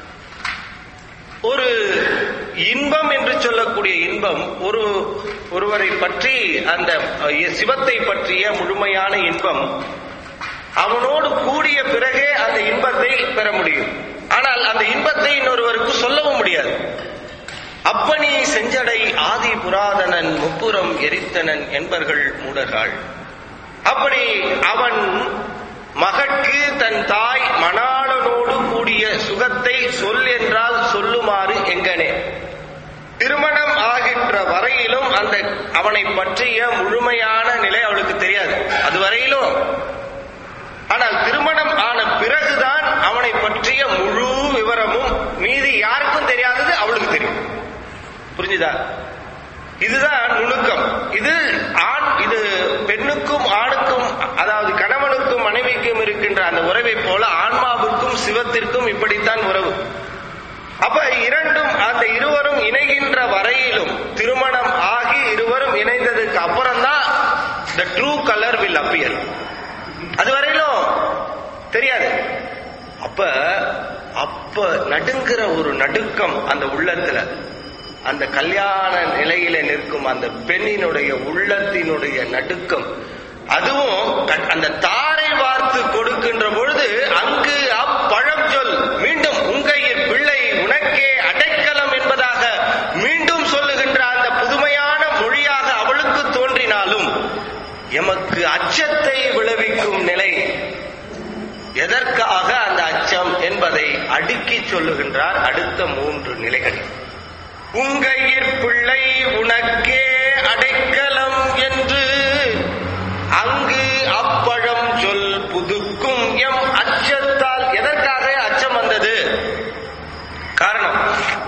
ஒரு இன்பம் என்று சொல்லக்கூடிய இன்பம் ஒரு ஒருவரை பற்றி அந்த அஹ், சிவத்தை பற்றிய முழுமையான இன்பம் அவனோடு கூடிய பிறகே அந்த இன்பத்தை பெற முடியும் ஆனால் அந்த இன்பத்தை இன்னொருவருக்கு சொல்லவும் முடியாது அப்பனி செஞ்சடை ஆதி புராதனன் முப்புறம் எரித்தனன் என்பர்கள் மூடர்கள் அப்படி அவன் மகட்கு தன் தாய் மணாளனோடு கூடிய சுகத்தை சொல் என்றால் சொல்லுமாறு எங்கனே திருமணம் ஆகின்ற வரையிலும் அந்த அவனை பற்றிய முழுமையான நிலை அவளுக்கு தெரியாது அது வரையிலும் ஆனால் திருமணம் ஆன பிறகுதான் அவனை பற்றிய முழு விவரமும் மீதி யாருக்கும் தெரியாதது அவளுக்கு தெரியும் புரிஞ்சுதா இதுதான் நுணுக்கம் இது ஆண் இது பெண்ணுக்கும் ஆணுக்கும் அதாவது கணவனுக்கும் மனைவிக்கும் இருக்கின்ற அந்த உறவை போல ஆன்மாவுக்கும் சிவத்திற்கும் இப்படித்தான் உறவு அப்ப இரண்டும் அந்த இருவரும் இணைகின்ற வரையிலும் திருமணம் ஆகி இருவரும் இணைந்ததுக்கு அப்புறம்தான் the true colour will appear அது வரையிலும் தெரியாது அப்ப அப்ப நடுங்கிற ஒரு நடுக்கம் அந்த உள்ளத்துல அந்த கல்யாண நிலையில நிற்கும் அந்த பெண்ணினுடைய உள்ளத்தினுடைய நடுக்கம் அதுவும் க- அந்த தாரை வார்த்து கொடுக்கின்ற பொழுது அங்கு அப்பழம் சொல் மீண்டும் உங்கையில் பிள்ளை உனக்கே அடைக்கலம் என்பதாக மீண்டும் சொல்லுகின்ற அந்த புதுமையான மொழியாக அவளுக்கு தோன்றினாலும் எமக்கு அச்சத்தை விளைவிக்கும் நிலை எதற்காக அந்த அச்சம் என்பதை அடுக்கி சொல்லுகின்றார் அடுத்த மூன்று நிலைகளில் உங்கையிற் பிள்ளை உனக்கே அடைக்கலம் என்று அங்கு அப்பழம் சொல் புதுக்கும் எம் அச்சத்தால் எதற்காக அச்சம் வந்தது காரணம்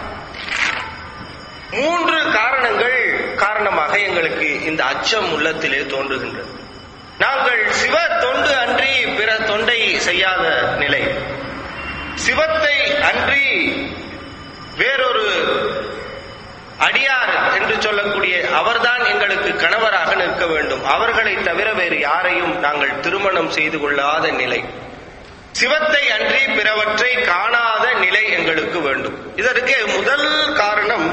மூன்று காரணங்கள் காரணமாக எங்களுக்கு இந்த அச்சம் உள்ளத்திலே தோன்றுகின்றது நாங்கள் சிவ தொண்டு அன்றி பிற தொண்டை செய்யாத நிலை சிவத்தை அன்றி வேறொரு அடியார் என்று சொல்லக்கூடிய அவர்தான் எங்களுக்கு கணவராக நிற்க வேண்டும் அவர்களை தவிர வேறு யாரையும் நாங்கள் திருமணம் செய்து கொள்ளாத நிலை சிவத்தை அன்றி பிறவற்றை காணாத நிலை எங்களுக்கு வேண்டும் இதற்கு முதல் காரணம்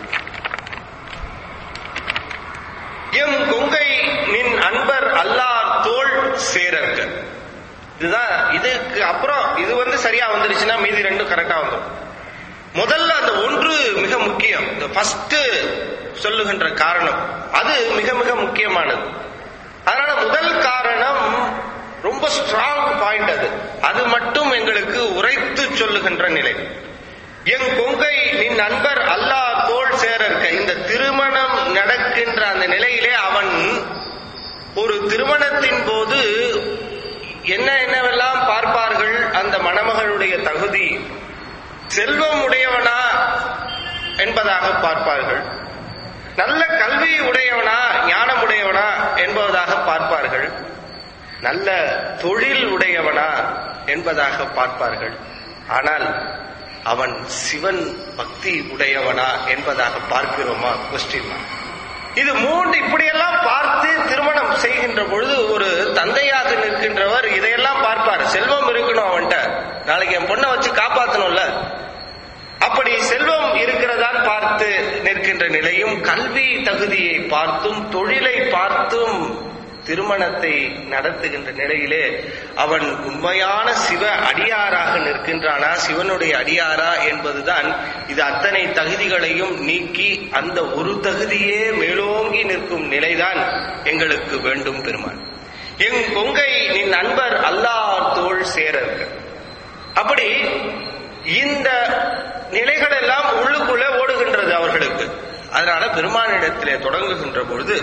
எம் கொங்கை நின் அன்பர் அல்லார் தோள் சேரற்க இதுதான் இதுக்கு அப்புறம் இது வந்து சரியா வந்துருச்சுன்னா மீதி ரெண்டும் கரெக்டா வந்துடும் முதல்ல அந்த ஒன்று மிக முக்கியம் இந்த ஃபர்ஸ்ட் சொல்லுகின்ற காரணம் அது மிக மிக முக்கியமானது அதனால முதல் காரணம் ரொம்ப ஸ்ட்ராங் பாயிண்ட் அது அது மட்டும் எங்களுக்கு உரைத்து சொல்லுகின்ற நிலை என் கொங்கை நின் நண்பர் அல்லாஹ் தோல் சேரற்க இந்த திருமணம் நடக்கின்ற அந்த நிலையிலே அவன் ஒரு திருமணத்தின் போது என்ன என்னவெல்லாம் பார்ப்பார்கள் அந்த மணமகளுடைய தகுதி செல்வம் உடையவனா என்பதாக பார்ப்பார்கள் நல்ல கல்வி உடையவனா ஞானம் உடையவனா என்பதாக பார்ப்பார்கள் நல்ல தொழில் உடையவனா என்பதாக பார்ப்பார்கள் ஆனால் அவன் சிவன் பக்தி உடையவனா என்பதாக பார்க்கிறோமா கொஸ்டின் இது மூன்று இப்படியெல்லாம் பார்த்து திருமணம் செய்கின்ற பொழுது ஒரு தந்தையாக நிற்கின்றவர் இதையெல்லாம் பார்ப்பார் செல்வம் இருக்கணும் அவன்கிட்ட நாளைக்கு என் பொண்ணை வச்சு காப்பாத்தணும்ல அப்படி செல்வம் இருக்கிறதான் பார்த்து நிற்கின்ற நிலையும் கல்வி தகுதியை பார்த்தும் தொழிலை பார்த்தும் திருமணத்தை நடத்துகின்ற நிலையிலே அவன் உண்மையான சிவ அடியாராக நிற்கின்றானா சிவனுடைய அடியாரா என்பதுதான் இது அத்தனை தகுதிகளையும் நீக்கி அந்த ஒரு தகுதியே மேலோங்கி நிற்கும் நிலைதான் எங்களுக்கு வேண்டும் பெருமான் எங் கொங்கை நின் நண்பர் அல்லார் தோள் சேரர்கள் அப்படி இந்த நிலைகள் எல்லாம் உள்ளுக்குள்ளே ஓடுகின்றது அவர்களுக்கு அதனால பெருமானிடத்திலே தொடங்குகின்ற பொழுது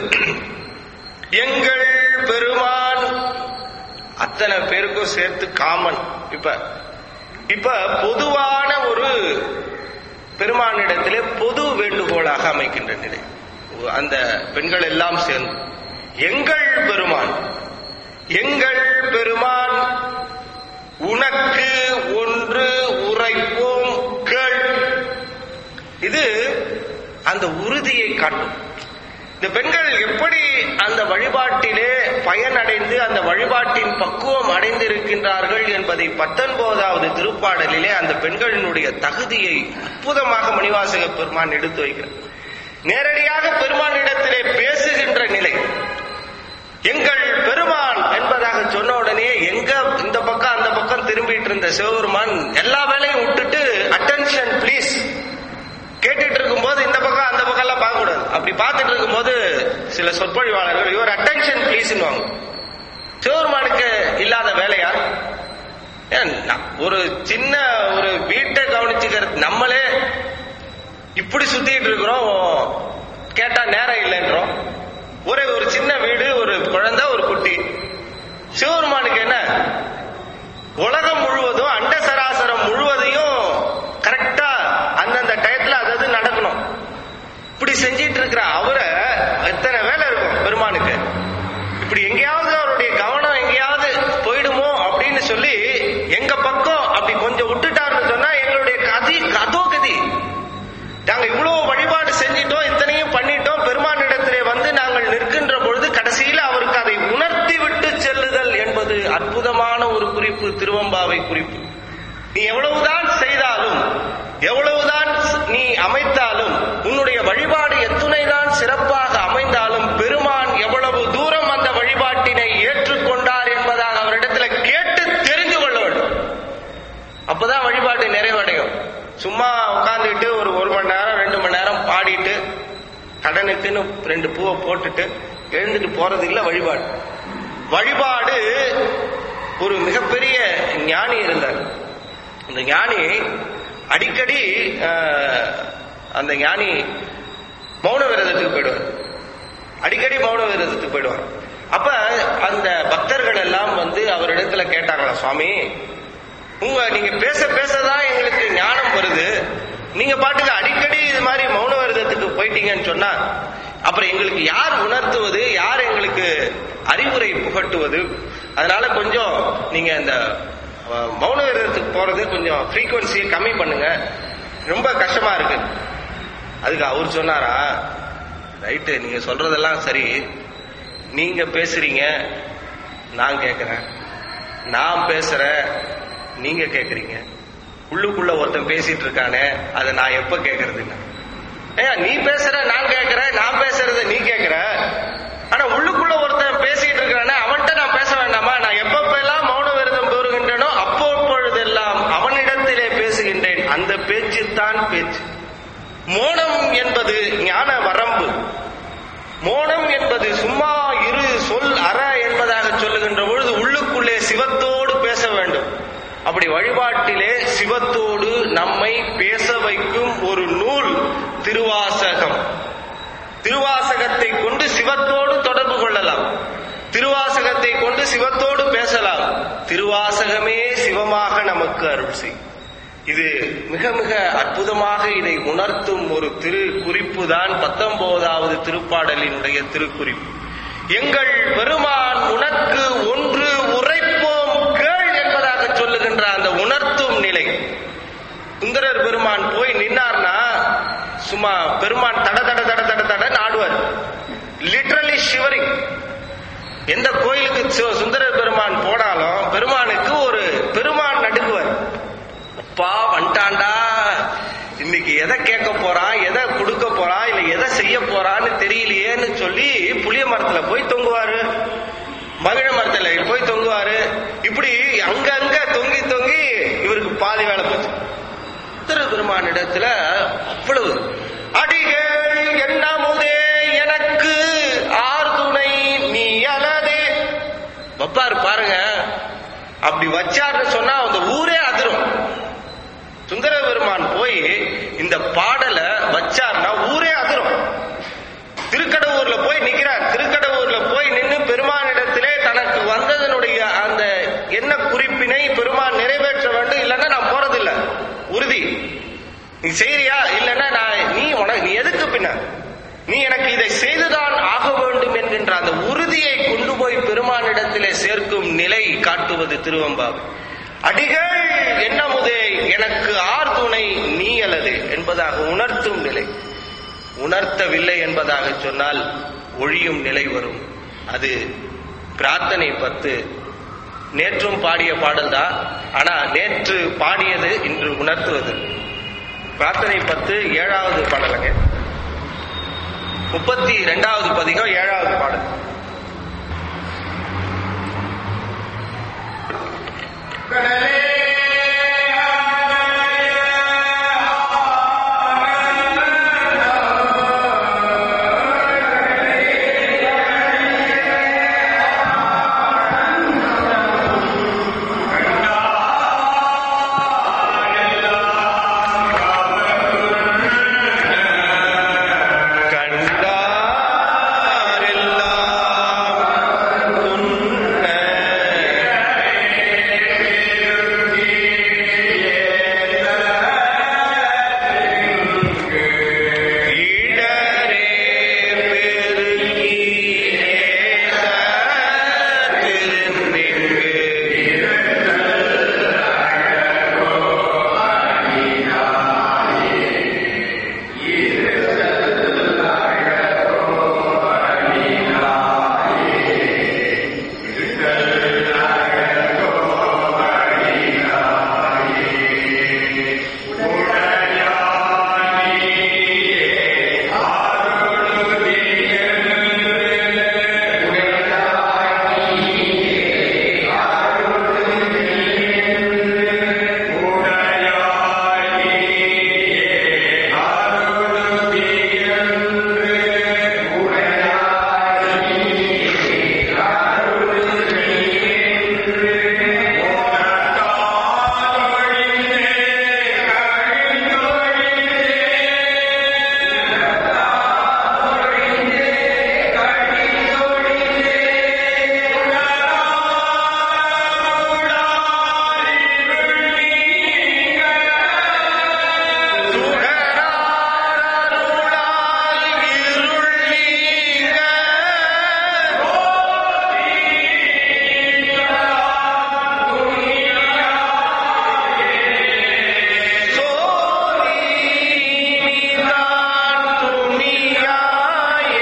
எங்கள் பெருமான் அத்தனை பேருக்கும் சேர்த்து காமன் இப்ப இப்ப பொதுவான ஒரு பெருமானிடத்திலே பொது வேண்டுகோளாக அமைக்கின்ற நிலை அந்த பெண்கள் எல்லாம் சேர்ந்து எங்கள் பெருமான் எங்கள் பெருமான் உனக்கு ஒன்று உரைப்போம் கேள் அந்த உறுதியை காட்டும் இந்த பெண்கள் எப்படி அந்த வழிபாட்டிலே பயனடைந்து அந்த வழிபாட்டின் பக்குவம் அடைந்திருக்கின்றார்கள் என்பதை பத்தொன்பதாவது திருப்பாடலிலே அந்த பெண்களினுடைய தகுதியை அற்புதமாக மணிவாசக பெருமான் எடுத்து வைக்கிறார் நேரடியாக பெருமானிடத்திலே பேசுகின்ற நிலை எங்கள் பெருமான் என்பதாக சொன்ன உடனே எங்க இந்த பக்கம் அந்த பக்கம் திரும்பிட்டு இருந்த சிவபெருமான் எல்லா வேலையும் விட்டுட்டு அட்டென்ஷன் ப்ளீஸ் கேட்டுட்டு இருக்கும்போது இந்த பக்கம் அந்த பக்கம் எல்லாம் பார்க்க கூடாது அப்படி பார்த்துட்டு இருக்கும்போது சில சொற்பொழிவாளர்கள் இவர் அட்டென்ஷன் ப்ளீஸ்னுவாங்க சிவபெருமானுக்கு இல்லாத வேலையா ஏன் ந- ஒரு சின்ன ஒரு வீட்டை கவனிச்சுக்கிறது நம்மளே இப்படி சுத்திட்டு இருக்கிறோம் கேட்டா நேரம் இல்லைன்றோம் ஒரே ஒரு சின்ன வீடு ஒரு குழந்தை ஒரு குட்டி சிவபெருமானுக்கு என்ன உலகம் முழுவதும் அண்ட சராசரம் முழுவதையும் கரெக்டா அந்தந்த டயத்துல அது அது நடக்கணும் இப்படி செஞ்சிட்டு இருக்கிற அவரை எத்தனை வேலை இருக்கும் பெருமானுக்கு இப்படி எங்கேயாவது அவருடைய கவனம் எங்கேயாவது போயிடுமோ அப்படின்னு சொல்லி எங்க பக்கம் அப்படி கொஞ்சம் விட்டுட்டாருன்னு சொன்னா எங்களுடைய கதி அதோ கதி நாங்க இவ்வளவு வழிபாடு செஞ்சிட்டோம் இத்தனையும் பண்ணிட்டோம் பெருமானிடத்திலே வந்து நாங்கள் நிற்கின்ற பொழுது கடைசியில் அவருக்கு அதை உணர்த்தி விட்டு செல்லுதல் என்பது அற்புதமான ஒரு குறிப்பு திருவம்பாவை குறிப்பு நீ எவ்வளவுதான் செய்தாலும் எவ்வளவுதான் நீ அமைத்தாலும் உன்னுடைய வழிபாடு எத்துணைதான் சிறப்பாக அமைந்தாலும் பெருமான் எவ்வளவு தூரம் அந்த வழிபாட்டினை ஏற்றுக்கொண்டார் என்பதாக அவரிடத்துல கேட்டு தெரிந்து கொள்ள வேண்டும் அப்பதான் வழிபாடு நிறைவடையும் சும்மா உட்கார்ந்துட்டு ஒரு ஒரு மணி நேரம் ரெண்டு மணி நேரம் பாடிட்டு கடனுக்குன்னு ரெண்டு பூவை போட்டுட்டு எழுந்துட்டு போறது இல்ல வழிபாடு வழிபாடு ஒரு மிகப்பெரிய ஞானி இருந்தார் அந்த ஞானி அடிக்கடி ஆஹ், அந்த ஞானி மௌன விரதத்துக்கு போயிடுவார் அடிக்கடி மௌன விரதத்துக்கு போயிடுவார் அப்ப அந்த பக்தர்கள் எல்லாம் வந்து அவரிடத்துல கேட்டாங்களா சுவாமி உங்க நீங்க பேச பேசதான் எங்களுக்கு ஞானம் வருது நீங்க பாட்டுக்கு அடிக்கடி இது மாதிரி மௌன விரதத்துக்கு போயிட்டீங்கன்னு சொன்னா அப்புறம் எங்களுக்கு யார் உணர்த்துவது யார் எங்களுக்கு அறிவுரை புகட்டுவது அதனால கொஞ்சம் நீங்க இந்த அஹ், மௌன விரதத்துக்கு போறது கொஞ்சம் ஃப்ரீக்குவன்சியை கம்மி பண்ணுங்க ரொம்ப கஷ்டமா இருக்கு அதுக்கு அவர் சொன்னாரா ரைட்டு நீங்க சொல்றதெல்லாம் சரி நீங்க பேசுறீங்க நான் கேட்கிறேன் நான் பேசுறேன் நீங்க கேக்குறீங்க உள்ளுக்குள்ள ஒருத்தன் பேசிட்டு இருக்கானே அதை நான் எப்ப கேக்குறதுன்னு ஏன் நீ பேசுற நான் கேக்குறேன் நான் பேசுறத நீ கேக்குற ஆனா உள்ளுக்குள்ள ஒருத்தன் பேசிட்டு இருக்கானே அவன்கிட்ட நான் பேச வேண்டாமா நான் எப்பப்பெல்லாம் மௌன விரதம் பெறுகின்றனோ அப்பொழுதெல்லாம் அவனிடத்திலே பேசுகின்றேன் அந்த பேச்சு தான் பேச்சு மோனம் என்பது ஞான வரம்பு மோனம் என்பது சும்மா இரு சொல் அற என்பதாக சொல்லுகின்ற பொழுது உள்ளுக்குள்ளே சிவத்தோடு பேச வேண்டும் அப்படி வழிபாட்டிலே சிவத்தோடு நம்மை பேச வைக்கும் ஒரு நூல் திருவாசகம் திருவாசகத்தை கொண்டு சிவத்தோடு தொடர்பு கொள்ளலாம் திருவாசகத்தை கொண்டு சிவத்தோடு பேசலாம் திருவாசகமே சிவமாக நமக்கு அருள் செய் இது மிக மிக அற்புதமாக இதை உணர்த்தும் ஒரு திரு குறிப்பு தான் பத்தொன்பதாவது திருப்பாடலினுடைய திருக்குறிப்பு எங்கள் பெருமான் உனக்கு ஒன்று உரைப்போம் கேள் என்பதாக சொல்லுகின்ற அந்த உணர்த்தும் நிலை சுந்தரர் பெருமான் போய் நின்னார்னா சும்மா பெருமான் தட தட தட தட தட ஆடுவார் லிட்ரலி ஷிவரிங் எந்த கோயிலுக்கு சு- சுந்தரர் பெருமான் போனாலும் பெருமானுக்கு ஒரு பெருமான் நடுங்குவார் அப்பா வந்துட்டான்டா இன்னைக்கு எதை கேட்க போறான் எதை கொடுக்க போறான் இல்ல எதை செய்ய போறான்னு தெரியலையேன்னு சொல்லி புளிய மரத்துல போய் தொங்குவாரு மகிழ மரத்துல போய் தொங்குவாரு இப்படி அங்கங்க தொங்கி தொங்கி இவருக்கு பாதி வேலை போச்சு திரு பெருமானிடத்துல அவ்வளவு அடிகள் என்னமுதே எனக்கு ஆர் துணை நீ அலதே வப்பாரு பாருங்க அப்படி வச்சாருன்னு சொன்னா அந்த ஊரே அதிரும் சுந்தர பெருமான் போய் இந்த பாடலை வச்சார்னா ஊரே அதிரும் திருக்கடவுர்ல போய் நிக்கிறார் திருக்கடவுர்ல போய் நின்று பெருமானிடத்திலே தனக்கு வந்ததனுடைய அந்த என்ன குறிப்பினை பெருமான் நிறைவேற்ற வேண்டும் இல்லைன்னா நான் போறதில்ல உறுதி நீ செய்றியா இல்லைன்னா நான் நீ உனக்கு நீ எதுக்கு பின்ன நீ எனக்கு இதை செய்துதான் ஆக வேண்டும் என்கின்ற அந்த உறுதியை கொண்டு போய் பெருமானிடத்திலே சேர்க்கும் நிலை காட்டுவது திருவம்பாவை அடிகள் என்னமுதே எனக்கு ஆர் துணை நீ அல்லது என்பதாக உணர்த்தும் நிலை உணர்த்தவில்லை என்பதாக சொன்னால் ஒழியும் நிலை வரும் அது பிரார்த்தனை பத்து நேற்றும் பாடிய பாடல் தான் ஆனா நேற்று பாடியது இன்று உணர்த்துவது பிரார்த்தனை பத்து ஏழாவது பாடலுங்க முப்பத்தி இரண்டாவது பதிகம் ஏழாவது பாடல் கண்டாரெல்லாம் துன்ன இடரே பெருகி ஏச திருநின்று சுடராருளால் இருள் நீங்க சோதி நீதான் துணியாயே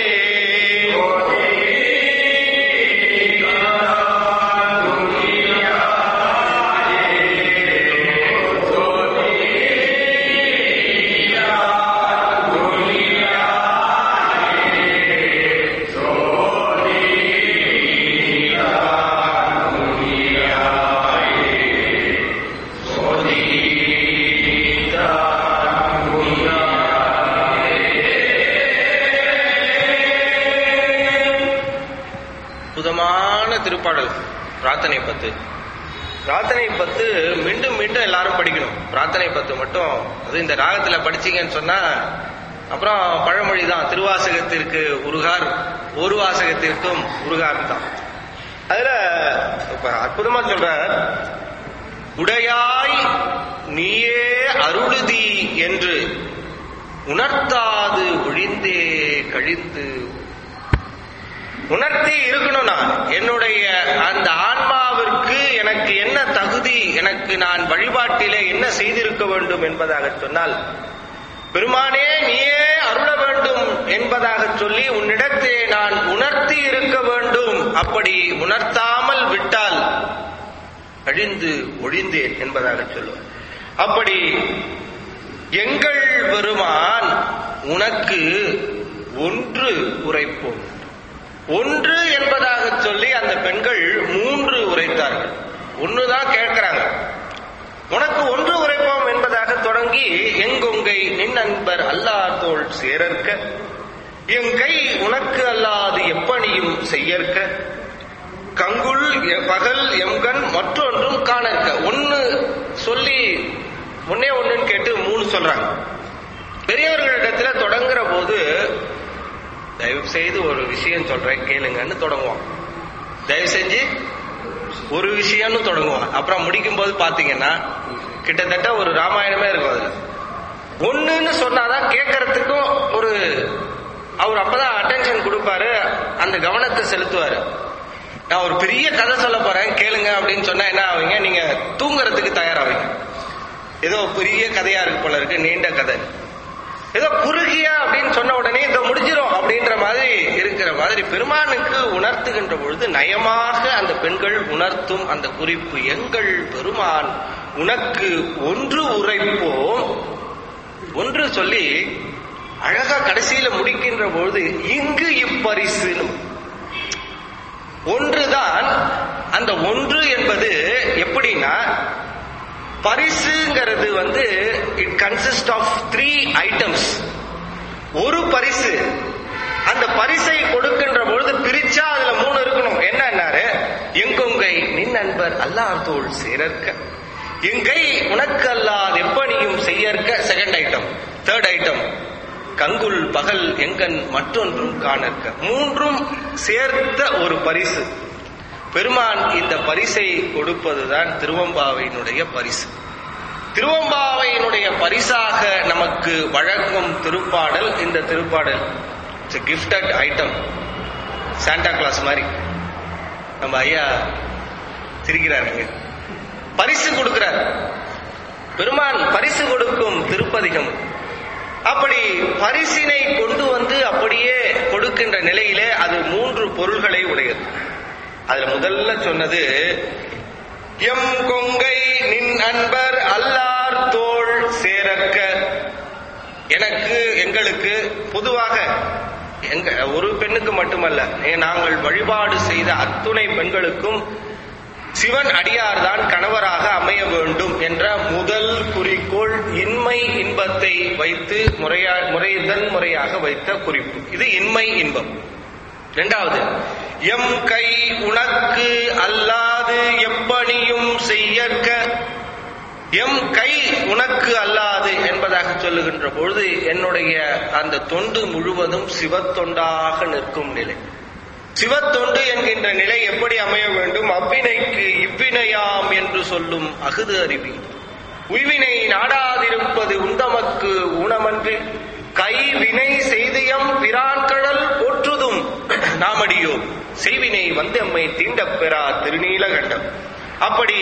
அற்புதமான திருப்பாடல் பிரார்த்தனை பத்து பிரார்த்தனை பத்து மீண்டும் மீண்டும் எல்லாரும் படிக்கணும் பிரார்த்தனை பத்து மட்டும் அது இந்த ராகத்துல படிச்சீங்கன்னு சொன்னா அப்புறம் பழமொழி தான் திருவாசகத்திற்கு உருகார் ஒரு வாசகத்திற்கும் உருகார் தான் அதுல இப்ப அற்புதமா சொல்ற உடையாய் நீயே அருளுதி என்று உணர்த்தாது ஒழிந்தே கழிந்து உணர்த்தி இருக்கணும் நான் என்னுடைய அந்த ஆன்மாவிற்கு எனக்கு என்ன தகுதி எனக்கு நான் வழிபாட்டிலே என்ன செய்திருக்க வேண்டும் என்பதாக சொன்னால் பெருமானே நீயே அருள வேண்டும் என்பதாக சொல்லி உன்னிடத்தே நான் உணர்த்தி இருக்க வேண்டும் அப்படி உணர்த்தாமல் விட்டால் அழிந்து ஒழிந்தேன் என்பதாக சொல்லுவார் அப்படி எங்கள் பெருமான் உனக்கு ஒன்று உரைப்போம் ஒன்று என்பதாக சொல்லி அந்த பெண்கள் மூன்று உரைத்தார்கள் ஒண்ணுதான் கேட்கிறாங்க உனக்கு ஒன்று உரைப்போம் என்பதாக தொடங்கி எங்கொங்கை நின் அன்பர் அல்லார் தோள் சேரற்க என் கை உனக்கு அல்லாது எப்பணியும் செய்யற்க கங்குள் எ- பகல் எம்கண் மற்றொன்றும் காணற்க ஒன்னு சொல்லி ஒன்னே ஒண்ணுன்னு கேட்டு மூணு சொல்றாங்க பெரியவர்களிடத்துல தொடங்குற போது தயவு செய்து ஒரு விஷயம் சொல்றேன் கேளுங்கன்னு தொடங்குவான் தயவு செஞ்சு ஒரு விஷயம்னு தொடங்குவான் அப்புறம் முடிக்கும் போது பாத்தீங்கன்னா கிட்டத்தட்ட ஒரு ராமாயணமே இருக்கும் அதுல ஒண்ணுன்னு சொன்னாதான் கேட்கறதுக்கும் ஒரு அவர் அப்பதான் அட்டென்ஷன் கொடுப்பாரு அந்த கவனத்தை செலுத்துவாரு நான் ஒரு பெரிய கதை சொல்ல போறேன் கேளுங்க அப்படின்னு சொன்னா என்ன ஆவீங்க நீங்க தூங்குறதுக்கு தயாராவீங்க ஏதோ பெரிய கதையா இருக்கு போல இருக்கு நீண்ட கதை ஏதோ குறுகிய அப்படின்னு சொன்ன உடனே இதை முடிஞ்சிரும் அப்படின்ற மாதிரி இருக்கிற மாதிரி பெருமானுக்கு உணர்த்துகின்ற பொழுது நயமாக அந்த பெண்கள் உணர்த்தும் அந்த குறிப்பு எங்கள் பெருமான் உனக்கு ஒன்று உரைப்போம் ஒன்று சொல்லி அழகா கடைசியில முடிக்கின்ற பொழுது இங்கு இப்பரிசுன்னு ஒன்றுதான் அந்த ஒன்று என்பது எப்படின்னா பரிசுங்கிறது வந்து it consist of three items ஒரு பரிசு அந்த பரிசை கொடுக்கின்ற பொழுது பிரிச்சா அதுல மூணு இருக்கணும் என்னன்னாரு எங்கொங்கை நின் நண்பர் அல்லார் தோள் சேரற்க எங்கை உனக்கு அல்லாது எப்பணியும் செய்யற்க செகண்ட் ஐட்டம் தேர்ட் ஐட்டம் கங்குல் பகல் எங்கன் மற்றொன்றும் காணற்க மூன்றும் சேர்த்த ஒரு பரிசு பெருமான் இந்த பரிசை கொடுப்பதுதான் திருவம்பாவையினுடைய பரிசு திருவம்பாவையினுடைய பரிசாக நமக்கு வழங்கும் திருப்பாடல் இந்த திருப்பாடல் it's gifted item Santa Claus மாதிரி நம்ம ஐயா சிரிக்கிறாருங்க பரிசு கொடுக்கிறார் பெருமான் பரிசு கொடுக்கும் திருப்பதிகம் அப்படி பரிசினை கொண்டு வந்து அப்படியே கொடுக்கின்ற நிலையிலே அது மூன்று பொருள்களை உடையது அதுல முதல்ல சொன்னது எம் கொங்கை நின் அன்பர் அல்லார் தோள் சேரற்க எனக்கு எங்களுக்கு பொதுவாக எங்க ஒரு பெண்ணுக்கு மட்டுமல்ல ஏ- நாங்கள் வழிபாடு செய்த அத்துணை பெண்களுக்கும் சிவன் அடியார்தான் கணவராக அமைய வேண்டும் என்ற முதல் குறிக்கோள் இன்மை இன்பத்தை வைத்து முறையா முறைதன் முறையாக வைத்த குறிப்பு இது இன்மை இன்பம் இரண்டாவது எம் கை உனக்கு அல்லாது எப்பணியும் செய்யற்க எம் கை உனக்கு அல்லாது என்பதாக சொல்லுகின்ற பொழுது என்னுடைய அந்த தொண்டு முழுவதும் சிவத்தொண்டாக நிற்கும் நிலை சிவத்தொண்டு என்கின்ற நிலை எப்படி அமைய வேண்டும் அவ்வினைக்கு இவ்வினையாம் என்று சொல்லும் அகுது அறிவி உய்வினை நாடாதிருப்பது உந்தமக்கு ஊனமன்று கை வினை செய்தியம் பிரான்கடல் போற்றுதும் நாமடியோ செய்வினை வந்தம்மை தீண்டப் பெறா திருநீலகண்டம் அப்படி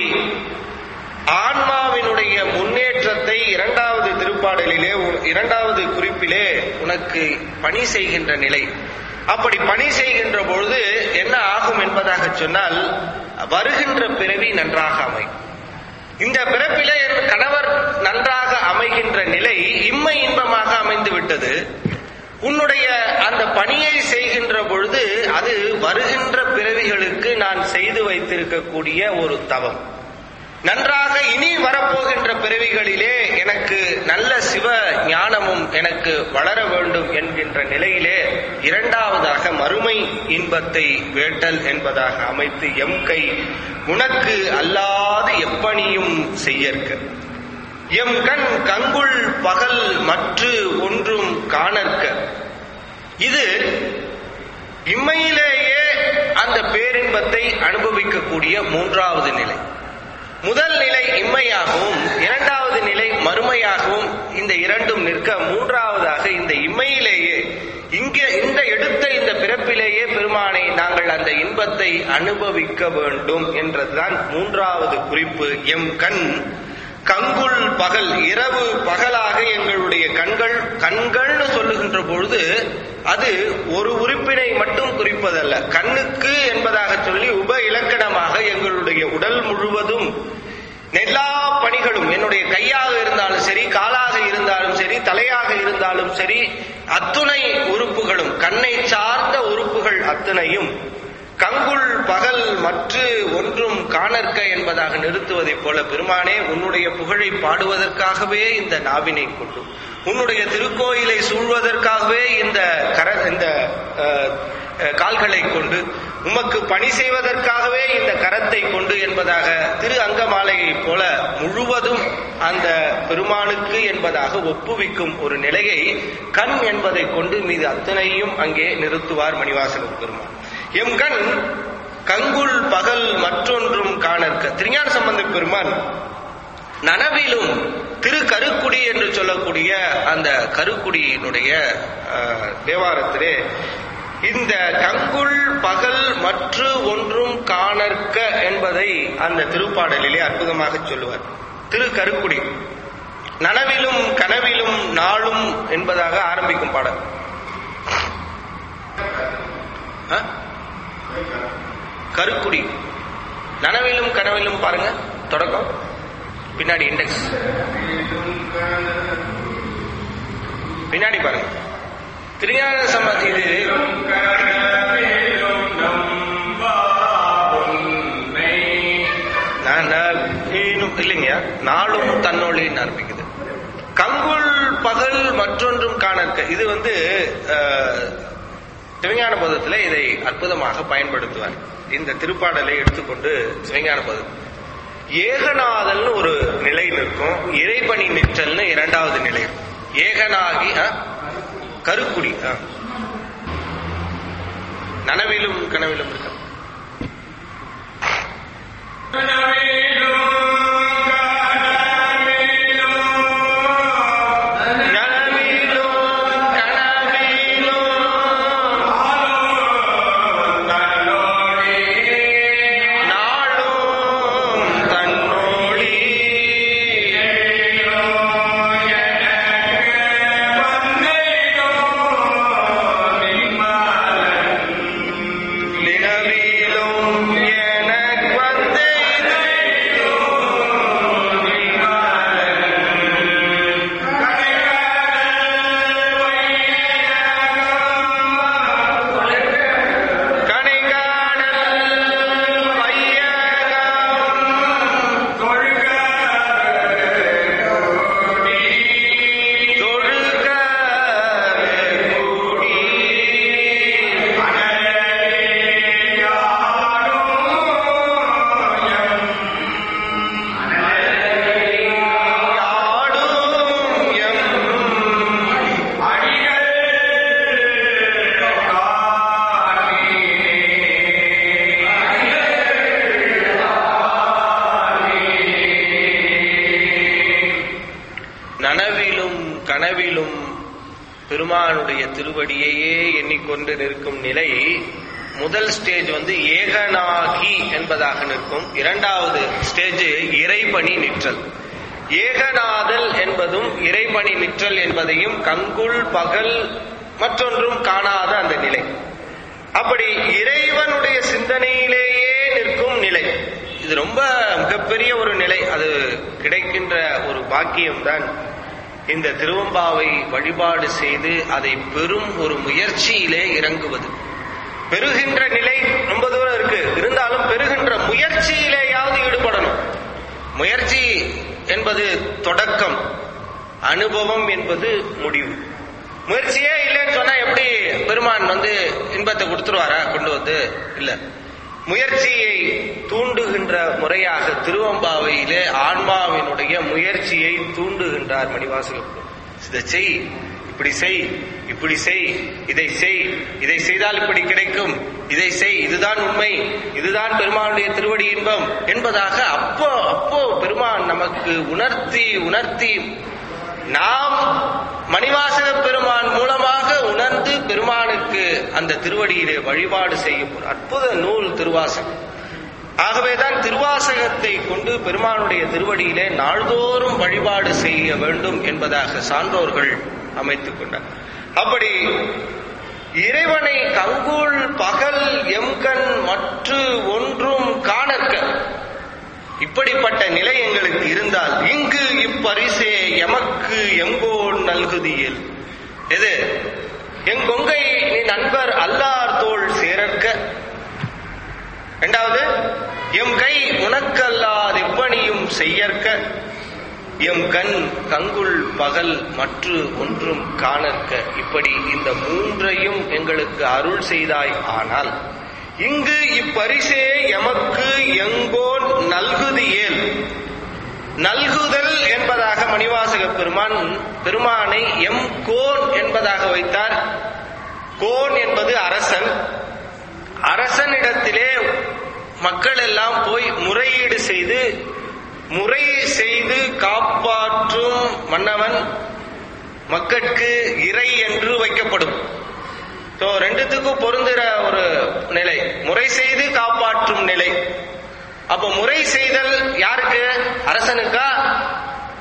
ஆன்மாவினுடைய முன்னேற்றத்தை இரண்டாவது திருப்பாடலிலே உ- இரண்டாவது குறிப்பிலே உனக்கு பணி செய்கின்ற நிலை அப்படி பணி செய்கின்ற பொழுது என்ன ஆகும் என்பதாக சொன்னால் வருகின்ற பிறவி நன்றாக அமையும் இந்த பிறப்பிலே என் கணவர் நன்றாக அமைகின்ற நிலை இம்மை இன்பமாக அமைந்து விட்டது உன்னுடைய அந்த பணியை செய்கின்ற பொழுது அது வருகின்ற பிறவிகளுக்கு நான் செய்து வைத்திருக்கக்கூடிய ஒரு தவம் நன்றாக இனி வரப்போகின்ற பிறவிகளிலே எனக்கு நல்ல சிவ ஞானமும் எனக்கு வளர வேண்டும் என்கின்ற நிலையிலே இரண்டாவதாக மறுமை இன்பத்தை வேட்டல் என்பதாக அமைத்து எம் கை உனக்கு அல்லாது எப்பணியும் செய்யற்க எம் கண் கங்குள் பகல் மற்று ஒன்றும் காணற்க இது இம்மையிலேயே அந்த பேரின்பத்தை அனுபவிக்கக்கூடிய மூன்றாவது நிலை முதல் நிலை இம்மையாகவும் இரண்டாவது நிலை மறுமையாகவும் இந்த இரண்டும் நிற்க மூன்றாவதாக இந்த இம்மையிலேயே இங்கே இந்த எடுத்த இந்த பிறப்பிலேயே பெருமானை நாங்கள் அந்த இன்பத்தை அனுபவிக்க வேண்டும் என்றதுதான் மூன்றாவது குறிப்பு எம் கண் கங்குள் பகல் இரவு பகலாக எங்களுடைய கண்கள் கண்கள்னு சொல்லுகின்ற பொழுது அது ஒரு உறுப்பினை மட்டும் குறிப்பதல்ல கண்ணுக்கு என்பதாக சொல்லி உப இலக்கணமாக எங்களுடைய உடல் முழுவதும் எல்லா பணிகளும் என்னுடைய கையாக இருந்தாலும் சரி காலாக இருந்தாலும் சரி தலையாக இருந்தாலும் சரி அத்துணை உறுப்புகளும் கண்ணை சார்ந்த உறுப்புகள் அத்தனையும் கங்குள் பகல் மற்ற ஒன்றும் காணற்க என்பதாக நிறுத்துவதைப் போல பெருமானே உன்னுடைய புகழை பாடுவதற்காகவே இந்த நாவினை கொண்டு உன்னுடைய திருக்கோயிலை சூழ்வதற்காகவே இந்த கர இந்த அஹ், அஹ், கால்களை கொண்டு உமக்கு பணி செய்வதற்காகவே இந்த கரத்தை கொண்டு என்பதாக திரு அங்கமாலையைப் போல முழுவதும் அந்த பெருமானுக்கு என்பதாக ஒப்புவிக்கும் ஒரு நிலையை கண் என்பதை கொண்டு மீது அத்தனையும் அங்கே நிறுத்துவார் மணிவாசக பெருமான் எம் கண் கங்குள் பகல் மற்றொன்றும் காணற்க திருஞான சம்பந்த பெருமான் நனவிலும் திரு கருக்குடி என்று சொல்லக்கூடிய அந்த கருக்குடியினுடைய அஹ், தேவாரத்திலே இந்த கங்குள் பகல் மற்ற ஒன்றும் காணற்க என்பதை அந்த திருப்பாடலிலே அற்புதமாக சொல்லுவார் திரு கருக்குடி நனவிலும் கனவிலும் நாளும் என்பதாக ஆரம்பிக்கும் பாடல் ஆ? கருக்குடி நனவிலும் கனவிலும் பாருங்க தொடக்கம் பின்னாடி இண்டெக்ஸ் பின்னாடி பாருங்க திருஞான சம்பந்தி இது நனவிலும் இல்லைங்கய்யா நாளும் தன்னொழின்னு ஆரம்பிக்குது கங்குள் பகல் மற்றொன்றும் காணற்க இது வந்து அஹ், சிவஞான பதத்துல இதை அற்புதமாக பயன்படுத்துவார் இந்த திருப்பாடலை எடுத்துக்கொண்டு சிவஞான பதம் ஏகநாதல்னு ஒரு நிலை நிற்கும் இறைபணி நிற்றல்னு இரண்டாவது நிலை இருக்கும். ஏகனாகி ஆ, கருக்குடி ஆ. நனவிலும் கனவிலும் இருக்க நனவிலும் கனவிலும் நாளும் தன்னோழி நிலவிலும் எனக்கு வந்து கனைகாடல் வையகம் தொழுக கூடி யாடும் எம் நனவிலும் கனவிலும் பெருமானுடைய திருவடியையே எண்ணிக்கொண்டு நிற்கும் நிலை முதல் ஸ்டேஜ் வந்து ஏகனாகி என்பதாக நிற்கும் இரண்டாவது ஸ்டேஜ் இறைபணி நிற்றல் ஏகநாதல் என்பதும் இறைபணி நிற்றல் என்பதையும் கங்குள் பகல் மற்றொன்றும் காணாத அந்த நிலை அப்படி இறைவனுடைய சிந்தனையிலேயே நிற்கும் நிலை இது ரொம்ப மிகப்பெரிய ஒரு நிலை அது கிடைக்கின்ற ஒரு பாக்கியம்தான் இந்த திருவம்பாவை வழிபாடு செய்து அதை பெரும் ஒரு முயற்சியிலே இறங்குவது பெறுகின்ற நிலை ரொம்ப தூரம் இருக்கு இருந்தாலும் பெறுகின்ற முயற்சியிலேயாவது ஈடுபடணும் முயற்சி என்பது தொடக்கம் அனுபவம் என்பது முடிவு முயற்சியே இல்லைன்னு சொன்னா எப்படி பெருமான் வந்து இன்பத்தை கொடுத்துருவாரா கொண்டு வந்து இல்ல முயற்சியை தூண்டுகின்ற முறையாக திருவம்பாவையிலே ஆன்மாவினுடைய முயற்சியை தூண்டுகின்றார் மணிவாசகர் இதை செய் இப்படி செய் இப்படி செய் இதை செய் இதை செய்தால் இப்படி கிடைக்கும் இதை செய் இதுதான் உண்மை இதுதான் பெருமானுடைய திருவடி இன்பம் என்பதாக அப்போ அப்போ பெருமான் நமக்கு உணர்த்தி உணர்த்தி நாம் மணிவாசக பெருமான் மூலமாக உணர்ந்து பெருமானுக்கு அந்த திருவடியிலே வழிபாடு செய்யும் ஒரு அற்புத நூல் திருவாசகம் ஆகவேதான் திருவாசகத்தை கொண்டு பெருமானுடைய திருவடியிலே நாள்தோறும் வழிபாடு செய்ய வேண்டும் என்பதாக சான்றோர்கள் அமைத்துக் கொண்டார் அப்படி இறைவனை கங்குள் பகல் எம்கண் மற்று ஒன்றும் காணற்க இப்படிப்பட்ட நிலை எங்களுக்கு இருந்தால் இங்கு இப்பரிசே எமக்கு எங்கோன் நல்குதியில் எது எங்கொங்கை நீ நண்பர் அல்லார் தோள் சேரற்க இரண்டாவது எம் கை உனக்கல்லாது எப்பணியும் செய்யற்க எம் கண் கங்குள் பகல் மற்று ஒன்றும் காணற்க இப்படி இந்த மூன்றையும் எங்களுக்கு அருள் செய்தாய் ஆனால் இங்கு இப்பரிசே எமக்கு எங்கோன் நல்குதியேல் நல்குதல் என்பதாக மணிவாசக பெருமான் பெருமானை எம் கோன் என்பதாக வைத்தார் கோன் என்பது அரசன் அரசனிடத்திலே மக்கள் எல்லாம் போய் முறையீடு செய்து முறை செய்து காப்பாற்றும் மன்னவன் மக்கட்கு இறை என்று வைக்கப்படும் ஸோ ரெண்டுத்துக்கும் பொருந்துற ஒரு நிலை முறை செய்து காப்பாற்றும் நிலை அப்போ முறை செய்தல் யாருக்கு அரசனுக்கா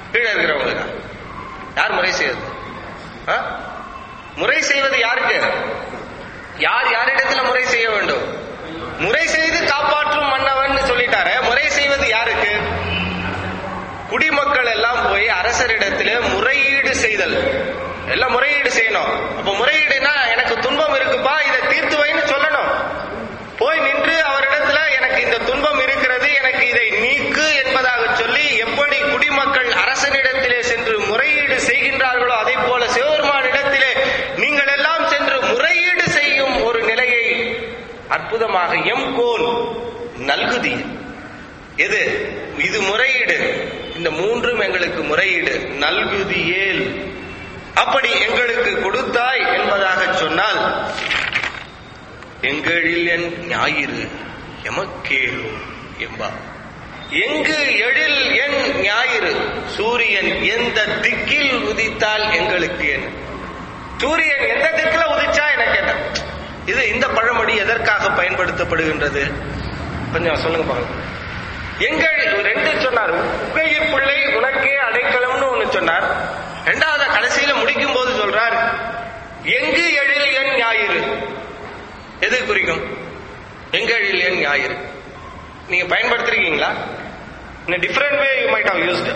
கீழே இருக்கிறவங்களுக்கு யார் முறை செய்வது ஆ? முறை செய்வது யாருக்கு யார் யாரிடத்துல முறை செய்ய வேண்டும் முறை செய்து காப்பாற்றும் மன்னவன் சொல்லிட்டாரு முறை செய்வது யாருக்கு குடிமக்கள் எல்லாம் போய் அரசரிடத்துல முறையீடு செய்தல் எல்லாம் முறையீடு செய்யணும் அப்ப முறையீடுனா எனக்கு துன்பம் இருக்குப்பா இதை தீர்த்து வைன்னு சொல்லணும் போய் நின்று அவரிடத்துல எனக்கு இந்த துன்பம் இருக்கிறது எனக்கு இதை நீக்கு என்பதாக சொல்லி எப்படி குடிமக்கள் அரசனிடத்திலே சென்று முறையீடு செய்கின்றார்களோ அதே போல சிவபெருமானிடத்திலே நீங்கள் எல்லாம் சென்று முறையீடு செய்யும் ஒரு நிலையை அற்புதமாக எம் கோல் நல்குதி எது இது முறையீடு இந்த மூன்றும் எங்களுக்கு முறையீடு நல்குதியேல் அப்படி எங்களுக்கு கொடுத்தாய் என்பதாக சொன்னால் எங்களில் என் ஞாயிறு எமக்கேலும் என்பா எங்கு எழில் என் ஞாயிறு சூரியன் எந்த திக்கில் உதித்தால் எங்களுக்கு என்ன சூரியன் எந்த திக்கில உதிச்சா என கேட்டேன் இது இந்த பழமொழி எதற்காக பயன்படுத்தப்படுகின்றது கொஞ்சம் சொல்லுங்க பாருங்க எங்கள் ரெண்டு சொன்னார் உகையிற் பிள்ளை உனக்கே அடைக்கலம்னு ஒண்ணு சொன்னார் ரெண்டாவது கடைசியில முடிக்கும் போது சொல்றார் எங்கு எழில் என் ஞாயிறு எது குறிக்கும் எங்க எழில் என் ஞாயிறு நீங்க பயன்படுத்திருக்கீங்களா in a different way you might have used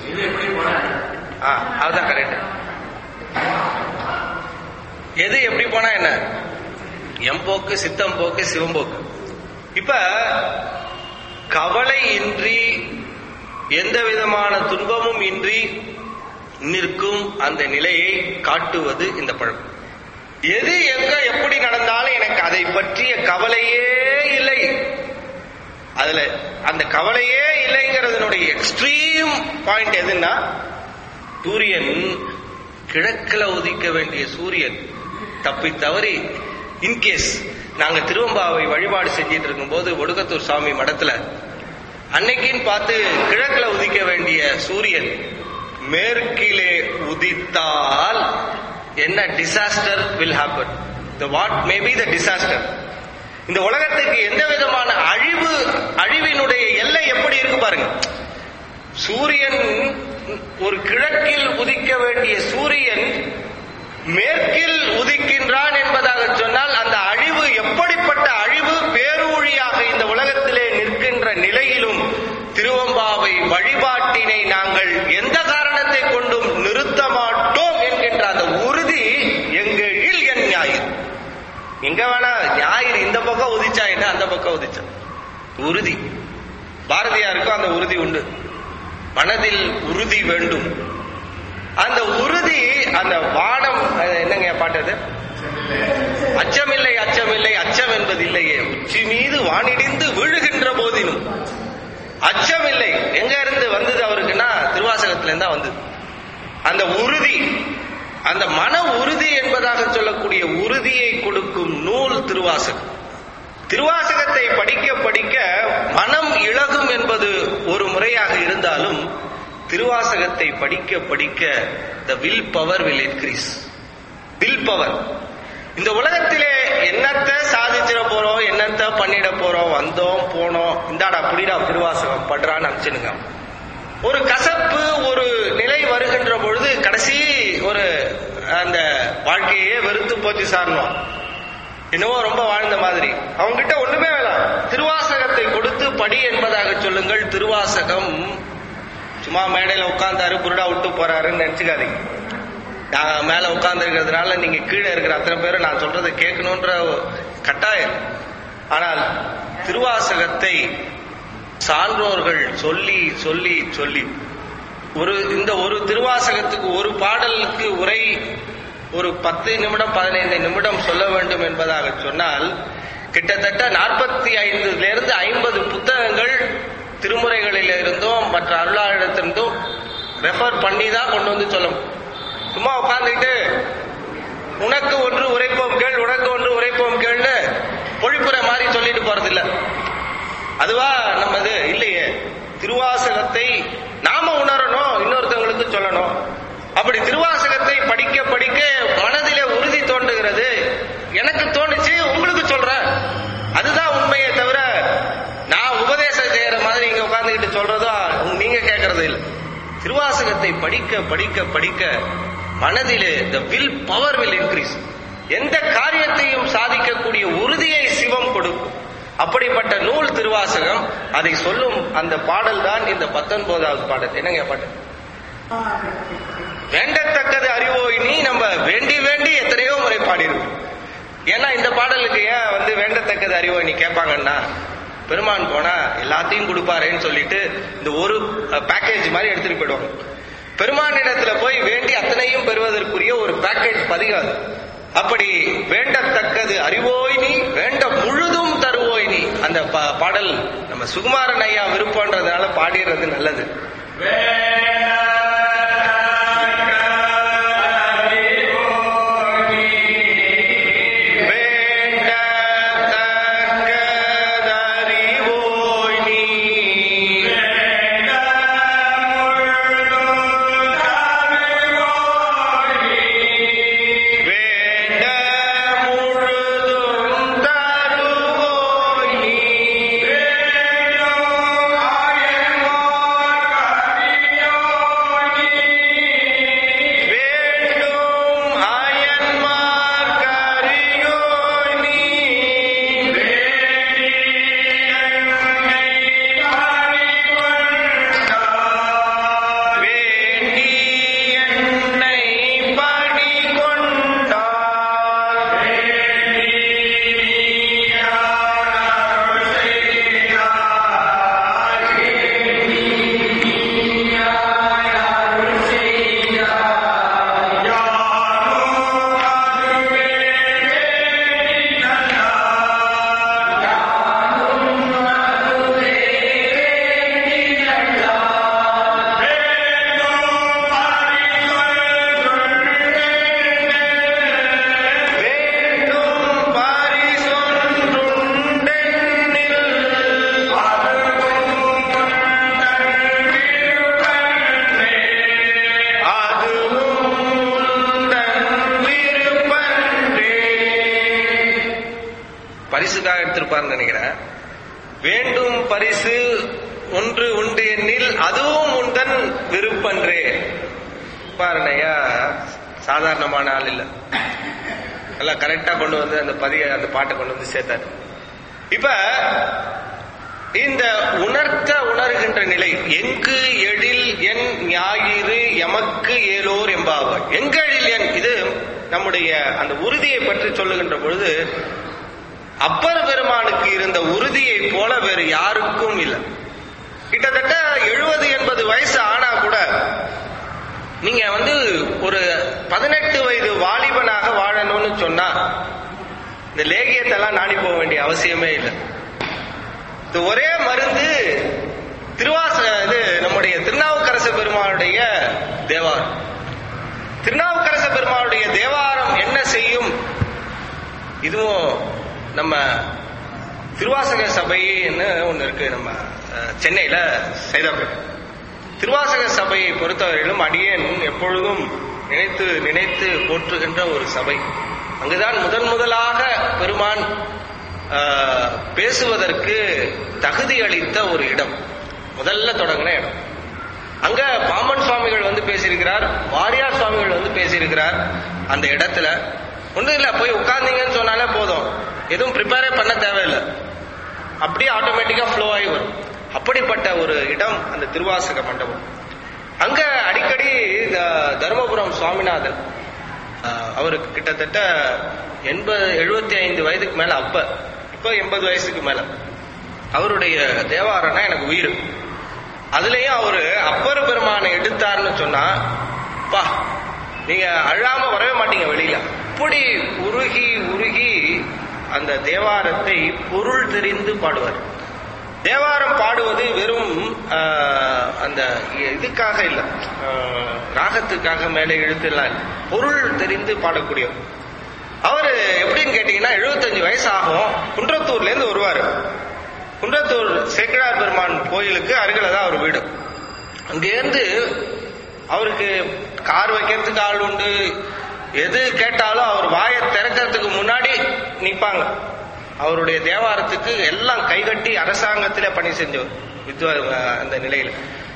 ஆ அதுதான் கரெக்ட் எது எப்படி போனா என்ன எம்போக்கு சித்தம் போக்கு சிவம்போக்கு இப்ப கவலை இன்றி எந்த விதமான துன்பமும் இன்றி நிற்கும் அந்த நிலையை காட்டுவது இந்த பழக்கம் எது எங்க எப்படி நடந்தாலும் எனக்கு அதை பற்றிய கவலையே இல்லை அதுல அந்த கவலையே இல்லைங்கிறதுனுடைய எக்ஸ்ட்ரீம் பாயிண்ட் எதுன்னா சூரியன் கிழக்குல உதிக்க வேண்டிய சூரியன் தப்பி தவறி இன்கேஸ் நாங்க திருவம்பாவை வழிபாடு செஞ்சிட்டு இருக்கும்போது ஒடுக்கத்தூர் சாமி மடத்துல அன்னைக்குன்னு பார்த்து கிழக்குல உதிக்க வேண்டிய சூரியன் மேற்கிலே உதித்தால் என்ன disaster will happen the what maybe the disaster இந்த உலகத்துக்கு எந்த விதமான அழிவு அழிவினுடைய எல்லை எப்படி இருக்கு பாருங்க சூரியன் ஒரு கிழக்கில் உதிக்க வேண்டிய சூரியன் மேற்கில் உதிக்கின்றான் என்பதாக சொன்னால் அந்த அழிவு எப்படிப்பட்ட அழிவு பேரூழியாக இந்த உலகத்திலே நிற்கின்ற நிலையிலும் திருவம்பாவை வழிபாட்டினை நாங்கள் எந்த காரணத்தை கொண்டும் நிறுத்த மாட்டோம் என்கின்ற அந்த உறுதி எங்களில் என் ஞாயிறு எங்க வேணா ஞாயிறு இந்த பக்கம் உதிச்சா என்ன அந்த பக்கம் உதிச்சா உறுதி பாரதியாருக்கும் அந்த உறுதி உண்டு மனதில் உறுதி வேண்டும் அந்த உறுதி அந்த வானம் அது என்னங்க பாட்டது அச்சமில்லை அச்சமில்லை அச்சம் என்பது இல்லையே உச்சி மீது வானிடிந்து விழுகின்ற போதினும் அச்சமில்லை எங்க இருந்து வந்தது அவருக்குன்னா திருவாசகத்துல இருந்தா வந்தது அந்த உறுதி அந்த மன உறுதி என்பதாக சொல்லக்கூடிய உறுதியை கொடுக்கும் நூல் திருவாசகம் திருவாசகத்தை படிக்க படிக்க மனம் இழகும் என்பது ஒரு முறையாக இருந்தாலும் திருவாசகத்தை படிக்க படிக்க the will power will increase will power இந்த உலகத்திலே என்னத்த சாதிச்சிட போறோம் என்னத்த பண்ணிட போறோம் வந்தோம் போனோம் இந்தாடா புடிடா திருவாசகம் படுறான்னு அனுப்பிச்சுனுங்க ஒரு கசப்பு ஒரு நிலை வருகின்ற பொழுது கடைசி ஒரு அந்த வாழ்க்கையே வெறுத்து போச்சு சாரணும் என்னவோ ரொம்ப வாழ்ந்த மாதிரி அவங்க கிட்ட ஒண்ணுமே வேணாம் திருவாசகத்தை கொடுத்து படி என்பதாக சொல்லுங்கள் திருவாசகம் சும்மா மேடையில உட்கார்ந்தாரு புருடா விட்டு போறாருன்னு நினைச்சுக்காதீங்க நான் மேல உட்கார்ந்து இருக்கிறதுனால நீங்க கீழே இருக்கிற அத்தனை பேரும் நான் சொல்றதை கேட்கணுன்ற கட்டாயம் ஆனால் திருவாசகத்தை சான்றோர்கள் சொல்லி சொல்லி சொல்லி ஒரு இந்த ஒரு திருவாசகத்துக்கு ஒரு பாடலுக்கு உரை ஒரு பத்து நிமிடம் பதினைந்து நிமிடம் சொல்ல வேண்டும் என்பதாக சொன்னால் கிட்டத்தட்ட நாற்பத்தி ஐந்துல இருந்து ஐம்பது புத்தகங்கள் திருமுறைகளில் இருந்தும் மற்ற அருளாளிடத்திலிருந்தும் ரெஃபர் பண்ணி தான் கொண்டு வந்து சொல்லணும் சும்மா உட்காந்துக்கிட்டு உனக்கு ஒன்று உரைப்போம் கேள் உனக்கு ஒன்று உரைப்போம் கேள்னு பொழிப்புரை மாதிரி சொல்லிட்டு போறது இல்ல அதுவா நம்ம இது இல்லையே திருவாசகத்தை நாம உணரணும் இன்னொருத்தவங்களுக்கு சொல்லணும் அப்படி திருவாசகத்தை படிக்க படிக்க மனதிலே உறுதி தோன்றுகிறது எனக்கு தோணுச்சு உங்களுக்கு சொல்றேன் அதுதான் உண்மையே தவிர நான் உபதேசம் செய்யற மாதிரி இங்க உட்கார்ந்துகிட்டு சொல்றதோ நீங்க கேட்கறது இல்லை திருவாசகத்தை படிக்க படிக்க படிக்க மனதிலே the will power will increase எந்த காரியத்தையும் சாதிக்கக்கூடிய உறுதியை சிவம் கொடுக்கும் அப்படிப்பட்ட நூல் திருவாசகம் அதை சொல்லும் அந்த பாடல் தான் இந்த பத்தொன்பதாவது பாடல் என்னங்க பாட்டு வேண்டத்தக்கது அறிவோய் நீ நம்ம வேண்டி வேண்டி எத்தனையோ முறை பாடியிருக்கோம் ஏன்னா இந்த பாடலுக்கு ஏன் வந்து வேண்டத்தக்கது அறிவோய் நீ கேட்பாங்கன்னா பெருமான் போனா எல்லாத்தையும் கொடுப்பாரேன்னு சொல்லிட்டு இந்த ஒரு பேக்கேஜ் மாதிரி எடுத்துட்டு போயிடுவாங்க பெருமானிடத்துல போய் வேண்டி அத்தனையும் பெறுவதற்குரிய ஒரு பேக்கேஜ் பதிகாது அப்படி வேண்டத்தக்கது அறிவோய் நீ வேண்ட முழுதும் தருவோய் நீ அந்த பா- பாடல் நம்ம சுகுமாரன் ஐயா விருப்பம்ன்றதுனால பாடிடுறது நல்லது வேண்டத்தக்கதறிவோய் நீ வேண்ட முழுதும் தருவோய் நீ வேண்டும் அயன்மார் கரியோய் நீ வேண்டி என்னை பணி கொண்டார் வேண்டும் பரிசொன்றுண்டென்னில் அதுவும் உந்தன் விருப்பன்றே. பரிசுக்காக எடுத்திருப்பார்னு நினைக்கிறேன் வேண்டும் பரிசு ஒன்று உண்டு எண்ணில் அதுவும் உந்தன் விருப்பன்றே பாருனையா சாதாரணமான ஆள் இல்ல எல்லாம் கரெக்டா கொண்டு வந்து அந்த பதிய அந்த பாட்டை கொண்டு வந்து சேர்த்தாரு இப்ப இந்த உணர்த்த உணர்கின்ற நிலை எங்கு எழில் என் ஞாயிறு எமக்கு ஏலோர் என்பாவார் எங்கெழில் என் இது நம்முடைய அந்த உறுதியை பற்றி சொல்லுகின்ற பொழுது அப்பர் பெருமானுக்கு இருந்த உறுதியை போல வேறு யாருக்கும் இல்லை கிட்டத்தட்ட எழுபது எண்பது வயசு ஆனா கூட நீங்க வந்து ஒரு பதினெட்டு வயது வாலிபனாக வாழணும்னு சொன்னா இந்த லேகியத்தை எல்லாம் நாடி போக வேண்டிய அவசியமே இல்லை இது ஒரே மருந்து திருவாச இது நம்முடைய திருநாவுக்கரச பெருமானுடைய தேவாரம் திருநாவுக்கரச பெருமானுடைய தேவாரம் என்ன செய்யும் இதுவும் நம்ம திருவாசக சபைன்னு ஒன்று இருக்கு நம்ம அஹ், சென்னையில சைதாபேட் திருவாசக சபையை பொறுத்தவரையிலும் அடியேன் எப்பொழுதும் நினைத்து நினைத்து போற்றுகின்ற ஒரு சபை அங்குதான் முதன் முதலாக பெருமான் ஆஹ், பேசுவதற்கு தகுதி அளித்த ஒரு இடம் முதல்ல தொடங்கின இடம் அங்க பாமன் சுவாமிகள் வந்து பேசியிருக்கிறார் வாரியார் சுவாமிகள் வந்து பேசியிருக்கிறார் அந்த இடத்துல ஒன்றும் இல்லை போய் உட்கார்ந்தீங்கன்னு சொன்னாலே போதும் எதுவும் ப்ரிப்பேரே பண்ண தேவையில்லை அப்படியே ஆட்டோமேட்டிக்கா ஃப்ளோ ஆகி வரும் அப்படிப்பட்ட ஒரு இடம் அந்த திருவாசக மண்டபம் அங்க அடிக்கடி இந்த தருமபுரம் சுவாமிநாதன் ஆஹ், அவருக்கு கிட்டத்தட்ட எண்பது எழுபத்தி ஐந்து வயதுக்கு மேல அப்ப இப்ப எண்பது வயசுக்கு மேல அவருடைய தேவாரம்னா எனக்கு உயிர் அதுலயும் அவரு அப்பர் பெருமானை எடுத்தாருன்னு சொன்னா பா நீங்க அழாம வரவே மாட்டீங்க வெளியில அப்படி உருகி உருகி அந்த தேவாரத்தை பொருள் தெரிந்து பாடுவார் தேவாரம் பாடுவது வெறும் ஆஹ், அந்த இதுக்காக இல்ல ஆஹ், ராகத்துக்காக மேலே இழுத்துலாம் இல்ல பொருள் தெரிந்து பாடக்கூடியவர் அவரு எப்படின்னு கேட்டீங்கன்னா 75 வயசு ஆகும் குன்றத்தூர்ல இருந்து வருவாரு குன்றத்தூர் சேக்கிழார் பெருமான் கோயிலுக்கு அருகில தான் அவர் வீடு அங்கேருந்து அவருக்கு கார் வைக்கிறதுக்கு ஆள் உண்டு எது கேட்டாலும் அவர் வாயை திறக்கிறதுக்கு முன்னாடி நிப்பாங்க அவருடைய தேவாரத்துக்கு எல்லாம் கைகட்டி அரசாங்கத்திலே பணி செஞ்சவர் வித்வா அந்த நிலையில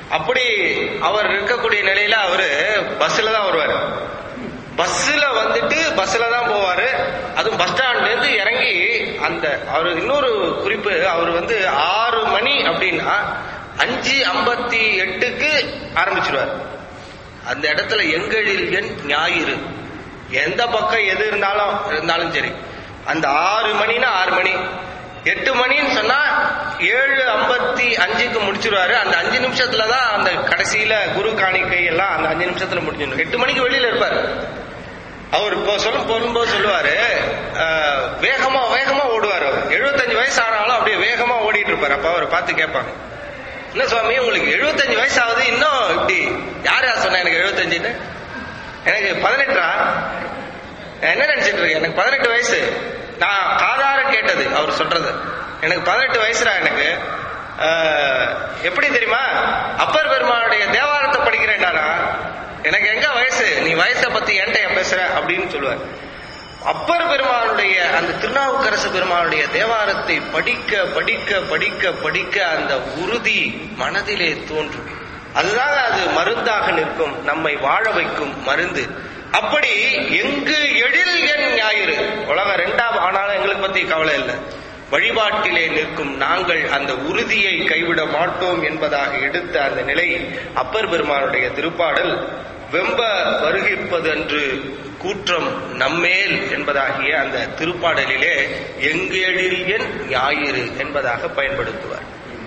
அப்படி அவர் இருக்கக்கூடிய நிலையில அவரு பஸ்ல தான் வருவாரு பஸ்ல வந்துட்டு பஸ்ல தான் போவாரு அதுவும் பஸ் ஸ்டாண்ட்ல இருந்து இறங்கி அந்த அவர் இன்னொரு குறிப்பு அவர் வந்து ஆறு மணி அப்படின்னா அஞ்சு ஐம்பத்தி எட்டுக்கு ஆரம்பிச்சிருவார் அந்த இடத்துல எங்களில் எண் ஞாயிறு எந்த பக்கம் எது இருந்தாலும் இருந்தாலும் சரி அந்த ஆறு மணினா ஆறு மணி எட்டு மணின்னு சொன்னா ஏழு ஐம்பத்தி அஞ்சுக்கு முடிச்சிருவாரு அந்த அஞ்சு நிமிஷத்துல தான் அந்த கடைசியில குரு காணிக்கை எல்லாம் அந்த அஞ்சு நிமிஷத்துல முடிஞ்சிடும் எட்டு மணிக்கு வெளியில இருப்பாரு அவர் இப்போ சொல்லும் போகும்போது சொல்லுவாரு அஹ், வேகமா வேகமா ஓடுவார் அவர் எழுபத்தஞ்சு வயசு ஆனாலும் அப்படியே வேகமா ஓடிட்டு இருப்பாரு அப்ப அவரை பார்த்து கேட்பாங்க என்ன சுவாமி உங்களுக்கு எழுபத்தஞ்சு வயசு ஆகுது இன்னும் இப்படி யார் யார் சொன்னா எனக்கு எழுபத்தஞ்சுன்னு எனக்கு பதினெட்டா நான் என்ன நினைச்சிட்டு இருக்கேன் எனக்கு பதினெட்டு வயசு நான் காதார கேட்டது அவர் சொல்றது எனக்கு பதினெட்டு வயசுடா எனக்கு அஹ், எப்படி தெரியுமா அப்பர் பெருமானுடைய தேவாரத்தை படிக்கிறேன்டா நான் எனக்கு எங்க வயசு நீ வயசை பத்தி என்கிட்ட ஏன் பேசுற அப்படின்னு சொல்லுவார் அப்பர் பெருமானுடைய அந்த திருநாவுக்கரசு பெருமானுடைய தேவாரத்தை படிக்க படிக்க படிக்க படிக்க அந்த உறுதி மனதிலே தோன்றும் அதுதான் அது மருந்தாக நிற்கும் நம்மை வாழ வைக்கும் மருந்து அப்படி எங்கு எழில் என் ஞாயிறு உலகம் ரெண்டாம் ஆனாலும் எங்களுக்கு பத்தி கவலை இல்லை வழிபாட்டிலே நிற்கும் நாங்கள் அந்த உறுதியை கைவிட மாட்டோம் என்பதாக எடுத்த அந்த நிலை அப்பர் பெருமானுடைய திருப்பாடல் வெம்ப வருகிப்பதன்று கூற்றம் நம்மேல் என்பதாகிய அந்த திருப்பாடலிலே எங்கேழில் என் ஞாயிறு என்பதாக பயன்படுத்துவார்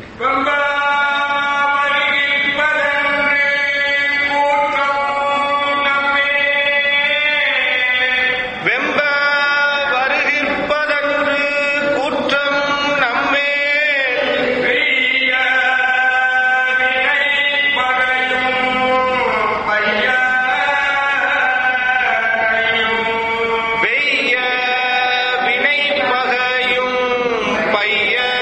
வெம்ப வருகிற்பதன்று கூற்றம் நம்மேல் வெய்ய வினை பகையும் பையனையும்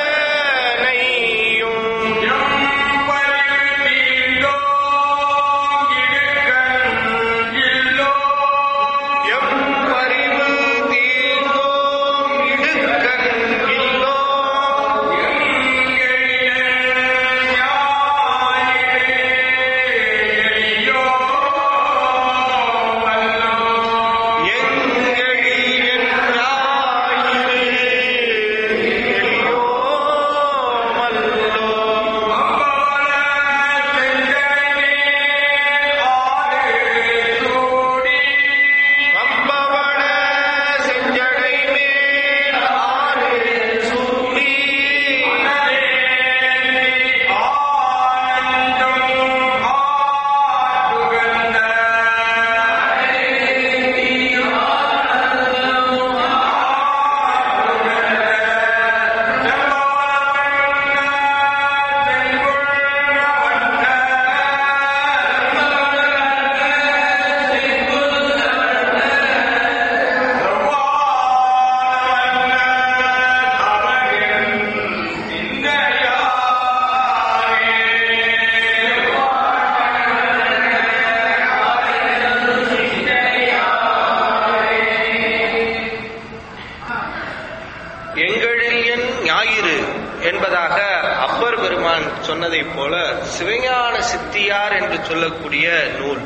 எம் பரிவு தீர்ந்தோம் இடுக்கண் இல்லோ எங்களில் என்றாயிரு எளியோ மல்லோ வம்பவன செஞ்சடை மேல் ஆறு சூடி எங்களில் என் ஞாயிறு என்பதாக அப்பர் பெருமான் சொன்னதைப் போல சிவஞான சித்தியார் என்று சொல்லக்கூடிய நூல்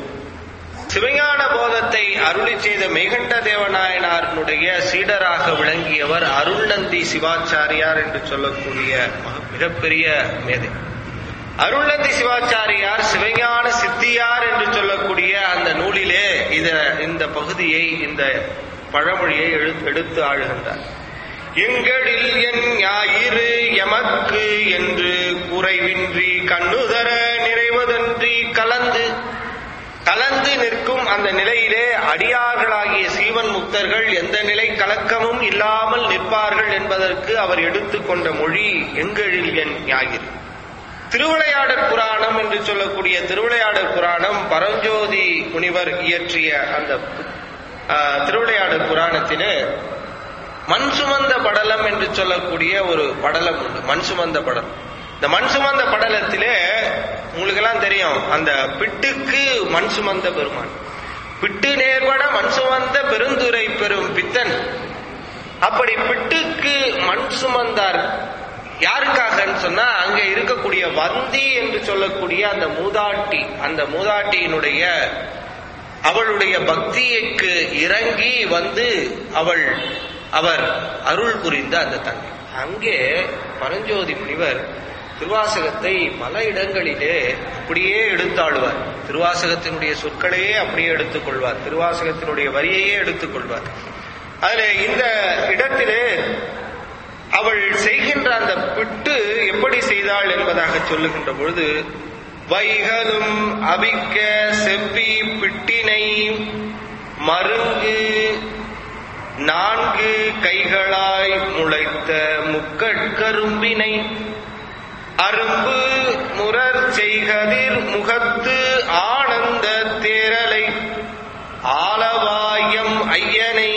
சிவஞான போதத்தை அருளி செய்த மெய்கண்ட தேவநாயனாருடைய சீடராக விளங்கியவர் அருள்நந்தி சிவாச்சாரியார் என்று சொல்லக்கூடிய மக- மிகப்பெரிய மேதை அருள்நந்தி சிவாச்சாரியார் சிவஞான சித்தியார் என்று சொல்லக்கூடிய அந்த நூலிலே இத இந்த பகுதியை இந்த பழமொழியை எழு- எடுத்து ஆளுகின்றார் எங்களில் என் ஞாயிறு எமக்கு என்று குறைவின்றி கண்ணுதர நிறைவதன்றி கலந்து கலந்து நிற்கும் அந்த நிலையிலே அடியார்களாகிய சீவன் முக்தர்கள் எந்த நிலை கலக்கமும் இல்லாமல் நிற்பார்கள் என்பதற்கு அவர் எடுத்துக்கொண்ட மொழி எங்களில் என் ஞாயிறு திருவிளையாடற் புராணம் என்று சொல்லக்கூடிய திருவிளையாடற் புராணம் பரஞ்சோதி முனிவர் இயற்றிய அந்த ஆஹ், திருவிளையாடற் புராணத்திலே மண் சுமந்த படலம் என்று சொல்லக்கூடிய ஒரு படலம் உண்டு மண் சுமந்த படலம் இந்த மண் சுமந்த படலத்திலே உங்களுக்கு எல்லாம் தெரியும் அந்த பிட்டுக்கு மண் சுமந்த பெருமான் பிட்டு நேர்பட மண் சுமந்த பெருந்துரை பெரும் பித்தன் அப்படி பிட்டுக்கு மண் சுமந்தார் யாருக்காகன்னு சொன்னா அங்க இருக்கக்கூடிய வந்தி என்று சொல்லக்கூடிய அந்த மூதாட்டி அந்த மூதாட்டியினுடைய அவளுடைய பக்திக்கு இறங்கி வந்து அவள் அவர் அருள் புரிந்த அந்த தன்மை அங்கே பரஞ்சோதி முனிவர் திருவாசகத்தை பல இடங்களிலே அப்படியே எடுத்தாளுவார் திருவாசகத்தினுடைய சொற்களையே அப்படியே எடுத்துக்கொள்வார் திருவாசகத்தினுடைய வரியையே எடுத்துக்கொள்வார் அதுல இந்த இடத்திலே அவள் செய்கின்ற அந்த பிட்டு எப்படி செய்தாள் என்பதாக சொல்லுகின்ற பொழுது வைகளும் அவிக்க செவ்வி பிட்டினை மருங்கு நான்கு கைகளாய் முளைத்த முக்கட்கரும்பினை அரும்பு முரர் செய்கதிர் முகத்து ஆனந்த தேரலை ஆலவாயம் ஐயனை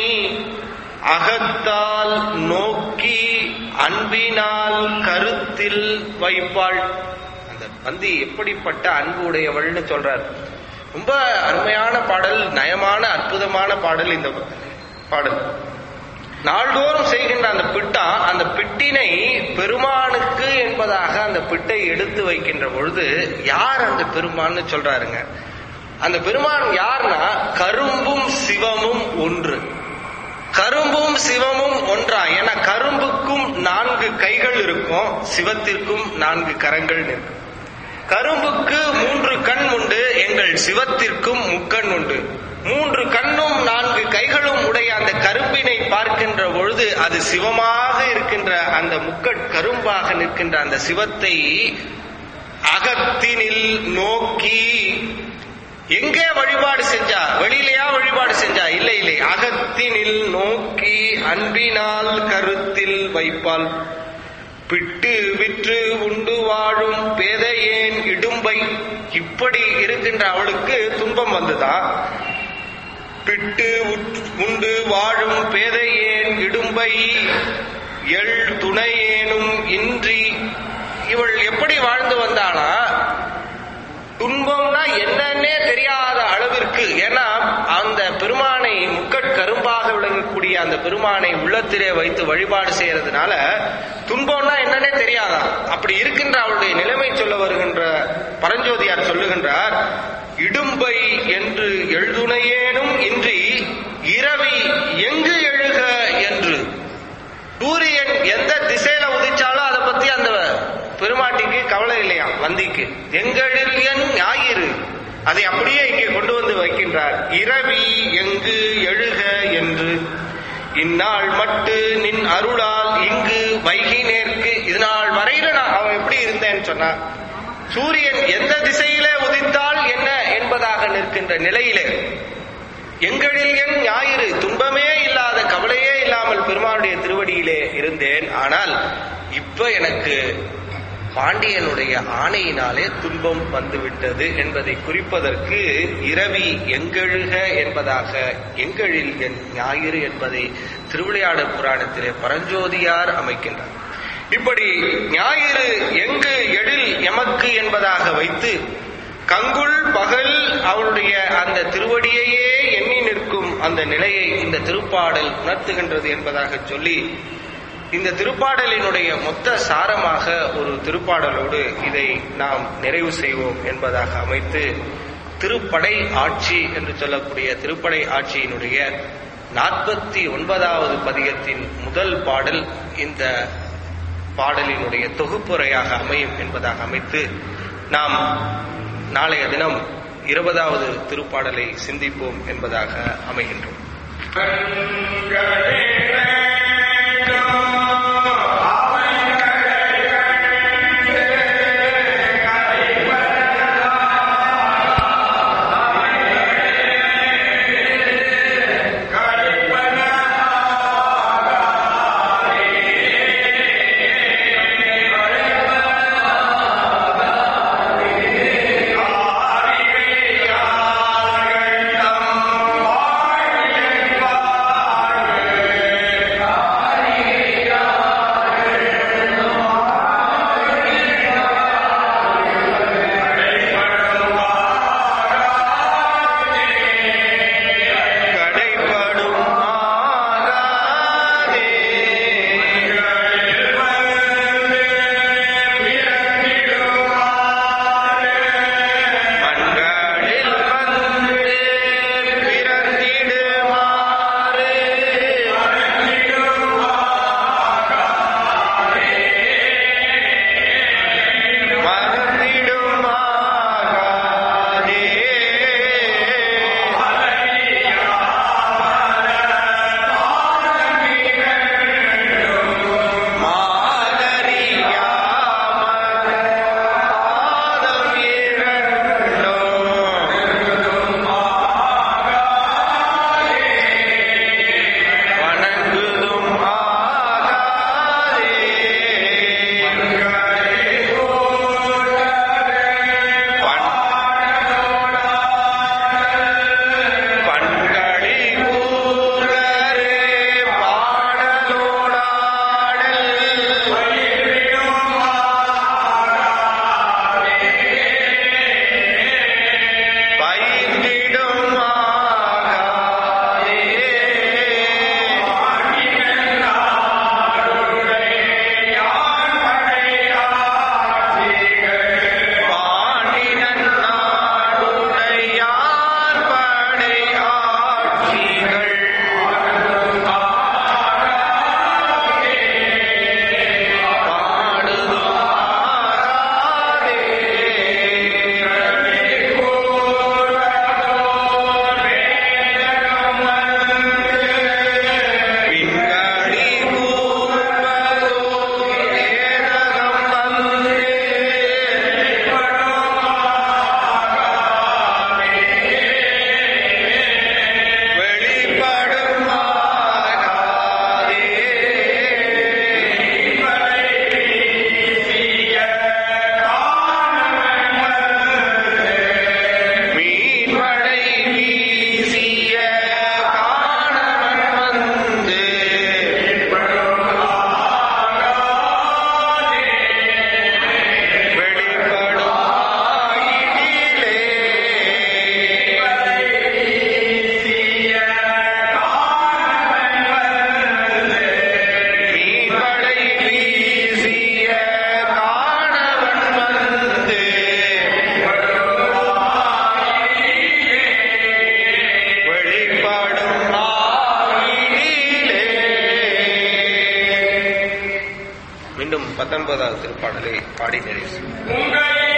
அகத்தால் நோக்கி அன்பினால் கருத்தில் வைப்பாள் அந்த பந்தி எப்படிப்பட்ட அன்பு உடையவள்னு சொல்றார் ரொம்ப அருமையான பாடல் நயமான அற்புதமான பாடல் இந்த பாடல் நாள்தோறும் செய்கின்ற அந்த பிட்டா அந்த பிட்டினை பெருமானுக்கு என்பதாக அந்த பிட்டை எடுத்து வைக்கின்ற பொழுது யார் அந்த பெருமான்னு சொல்றாருங்க அந்த பெருமான் யார்னா கரும்பும் சிவமும் ஒன்று கரும்பும் சிவமும் ஒன்றா ஏன்னா கரும்புக்கும் நான்கு கைகள் இருக்கும் சிவத்திற்கும் நான்கு கரங்கள் இருக்கும் கரும்புக்கு மூன்று கண் உண்டு எங்கள் சிவத்திற்கும் முக்கண் உண்டு மூன்று கண்ணும் நான்கு கைகளும் உடைய அந்த கரும்பினை பார்க்கின்ற பொழுது அது சிவமாக இருக்கின்ற அந்த முக்கட் கரும்பாக நிற்கின்ற அந்த சிவத்தை அகத்தினில் நோக்கி எங்கே வழிபாடு செஞ்சா வெளியிலையா வழிபாடு செஞ்சா இல்லை இல்லை அகத்தினில் நோக்கி அன்பினால் கருத்தில் வைப்பாள் பிட்டு விற்று உண்டு வாழும் பேதையேன் இடும்பை இப்படி இருக்கின்ற அவளுக்கு துன்பம் வந்ததா பிட்டு உட்- உண்டு வாழும் பேதையேன் இடும்பை எள் துணையேனும் இன்றி இவள் எப்படி வாழ்ந்து வந்தாளா துன்பம்னா என்னன்னே தெரியாத அளவிற்கு ஏன்னா அந்த பெருமானை முக்கட் கரும்பாக விளங்கக்கூடிய அந்த பெருமானை உள்ளத்திலே வைத்து வழிபாடு செய்யறதுனால துன்பம்னா என்னன்னே தெரியாதா அப்படி இருக்கின்ற அவளுடைய நிலைமை சொல்ல வருகின்ற பரஞ்சோதியார் சொல்லுகின்றார் இடும்பை என்று எழுதுணையேனும் இன்றி இரவி எங்கு எழுக என்று சூரியன் எந்த திசையில உதிச்சாலும் அதை பத்தி அந்த பெருமாட்டிக்கு கவலை இல்லையா வந்திக்கு எங்களில் என் ஞாயிறு அதை அப்படியே இங்கே கொண்டு வந்து வைக்கின்றார் இரவி எங்கு எழுக என்று இந்நாள் மட்டு நின் அருளால் இங்கு வைகினேற்கு இதனால் வரையில நான் அவன் எப்படி இருந்தேன்னு சொன்னா சூரியன் எந்த திசையிலே உதித்தால் என்ன என்பதாக நிற்கின்ற நிலையிலே எங்களில் என் ஞாயிறு துன்பமே இல்லாத கவலையே இல்லாமல் பெருமானுடைய திருவடியிலே இருந்தேன் ஆனால் இப்ப எனக்கு பாண்டியனுடைய ஆணையினாலே துன்பம் வந்துவிட்டது என்பதை குறிப்பதற்கு இரவி எங்கெழுக என்பதாக எங்களில் என் ஞாயிறு என்பதை திருவிளையாடல் புராணத்திலே பரஞ்சோதியார் அமைக்கின்றார் இப்படி ஞாயிறு எங்கு எழில் எமக்கு என்பதாக வைத்து கங்குள் பகல் அவளுடைய அந்த திருவடியையே எண்ணி நிற்கும் அந்த நிலையை இந்த திருப்பாடல் உணர்த்துகின்றது என்பதாக சொல்லி இந்த திருப்பாடலினுடைய மொத்த சாரமாக ஒரு திருப்பாடலோடு இதை நாம் நிறைவு செய்வோம் என்பதாக அமைத்து திருப்படை ஆட்சி என்று சொல்லக்கூடிய திருப்படை ஆட்சியினுடைய நாற்பத்தி ஒன்பதாவது பதிகத்தின் முதல் பாடல் இந்த பாடலினுடைய தொகுப்புரையாக அமையும் என்பதாக அமைத்து நாம் நாளைய தினம் இருபதாவது திருப்பாடலை சிந்திப்போம் என்பதாக அமைகின்றோம் ஆ பத்தொன்பதாவது திருப்பாடலை பாடி நிறைவு செய்வோம். உங்களை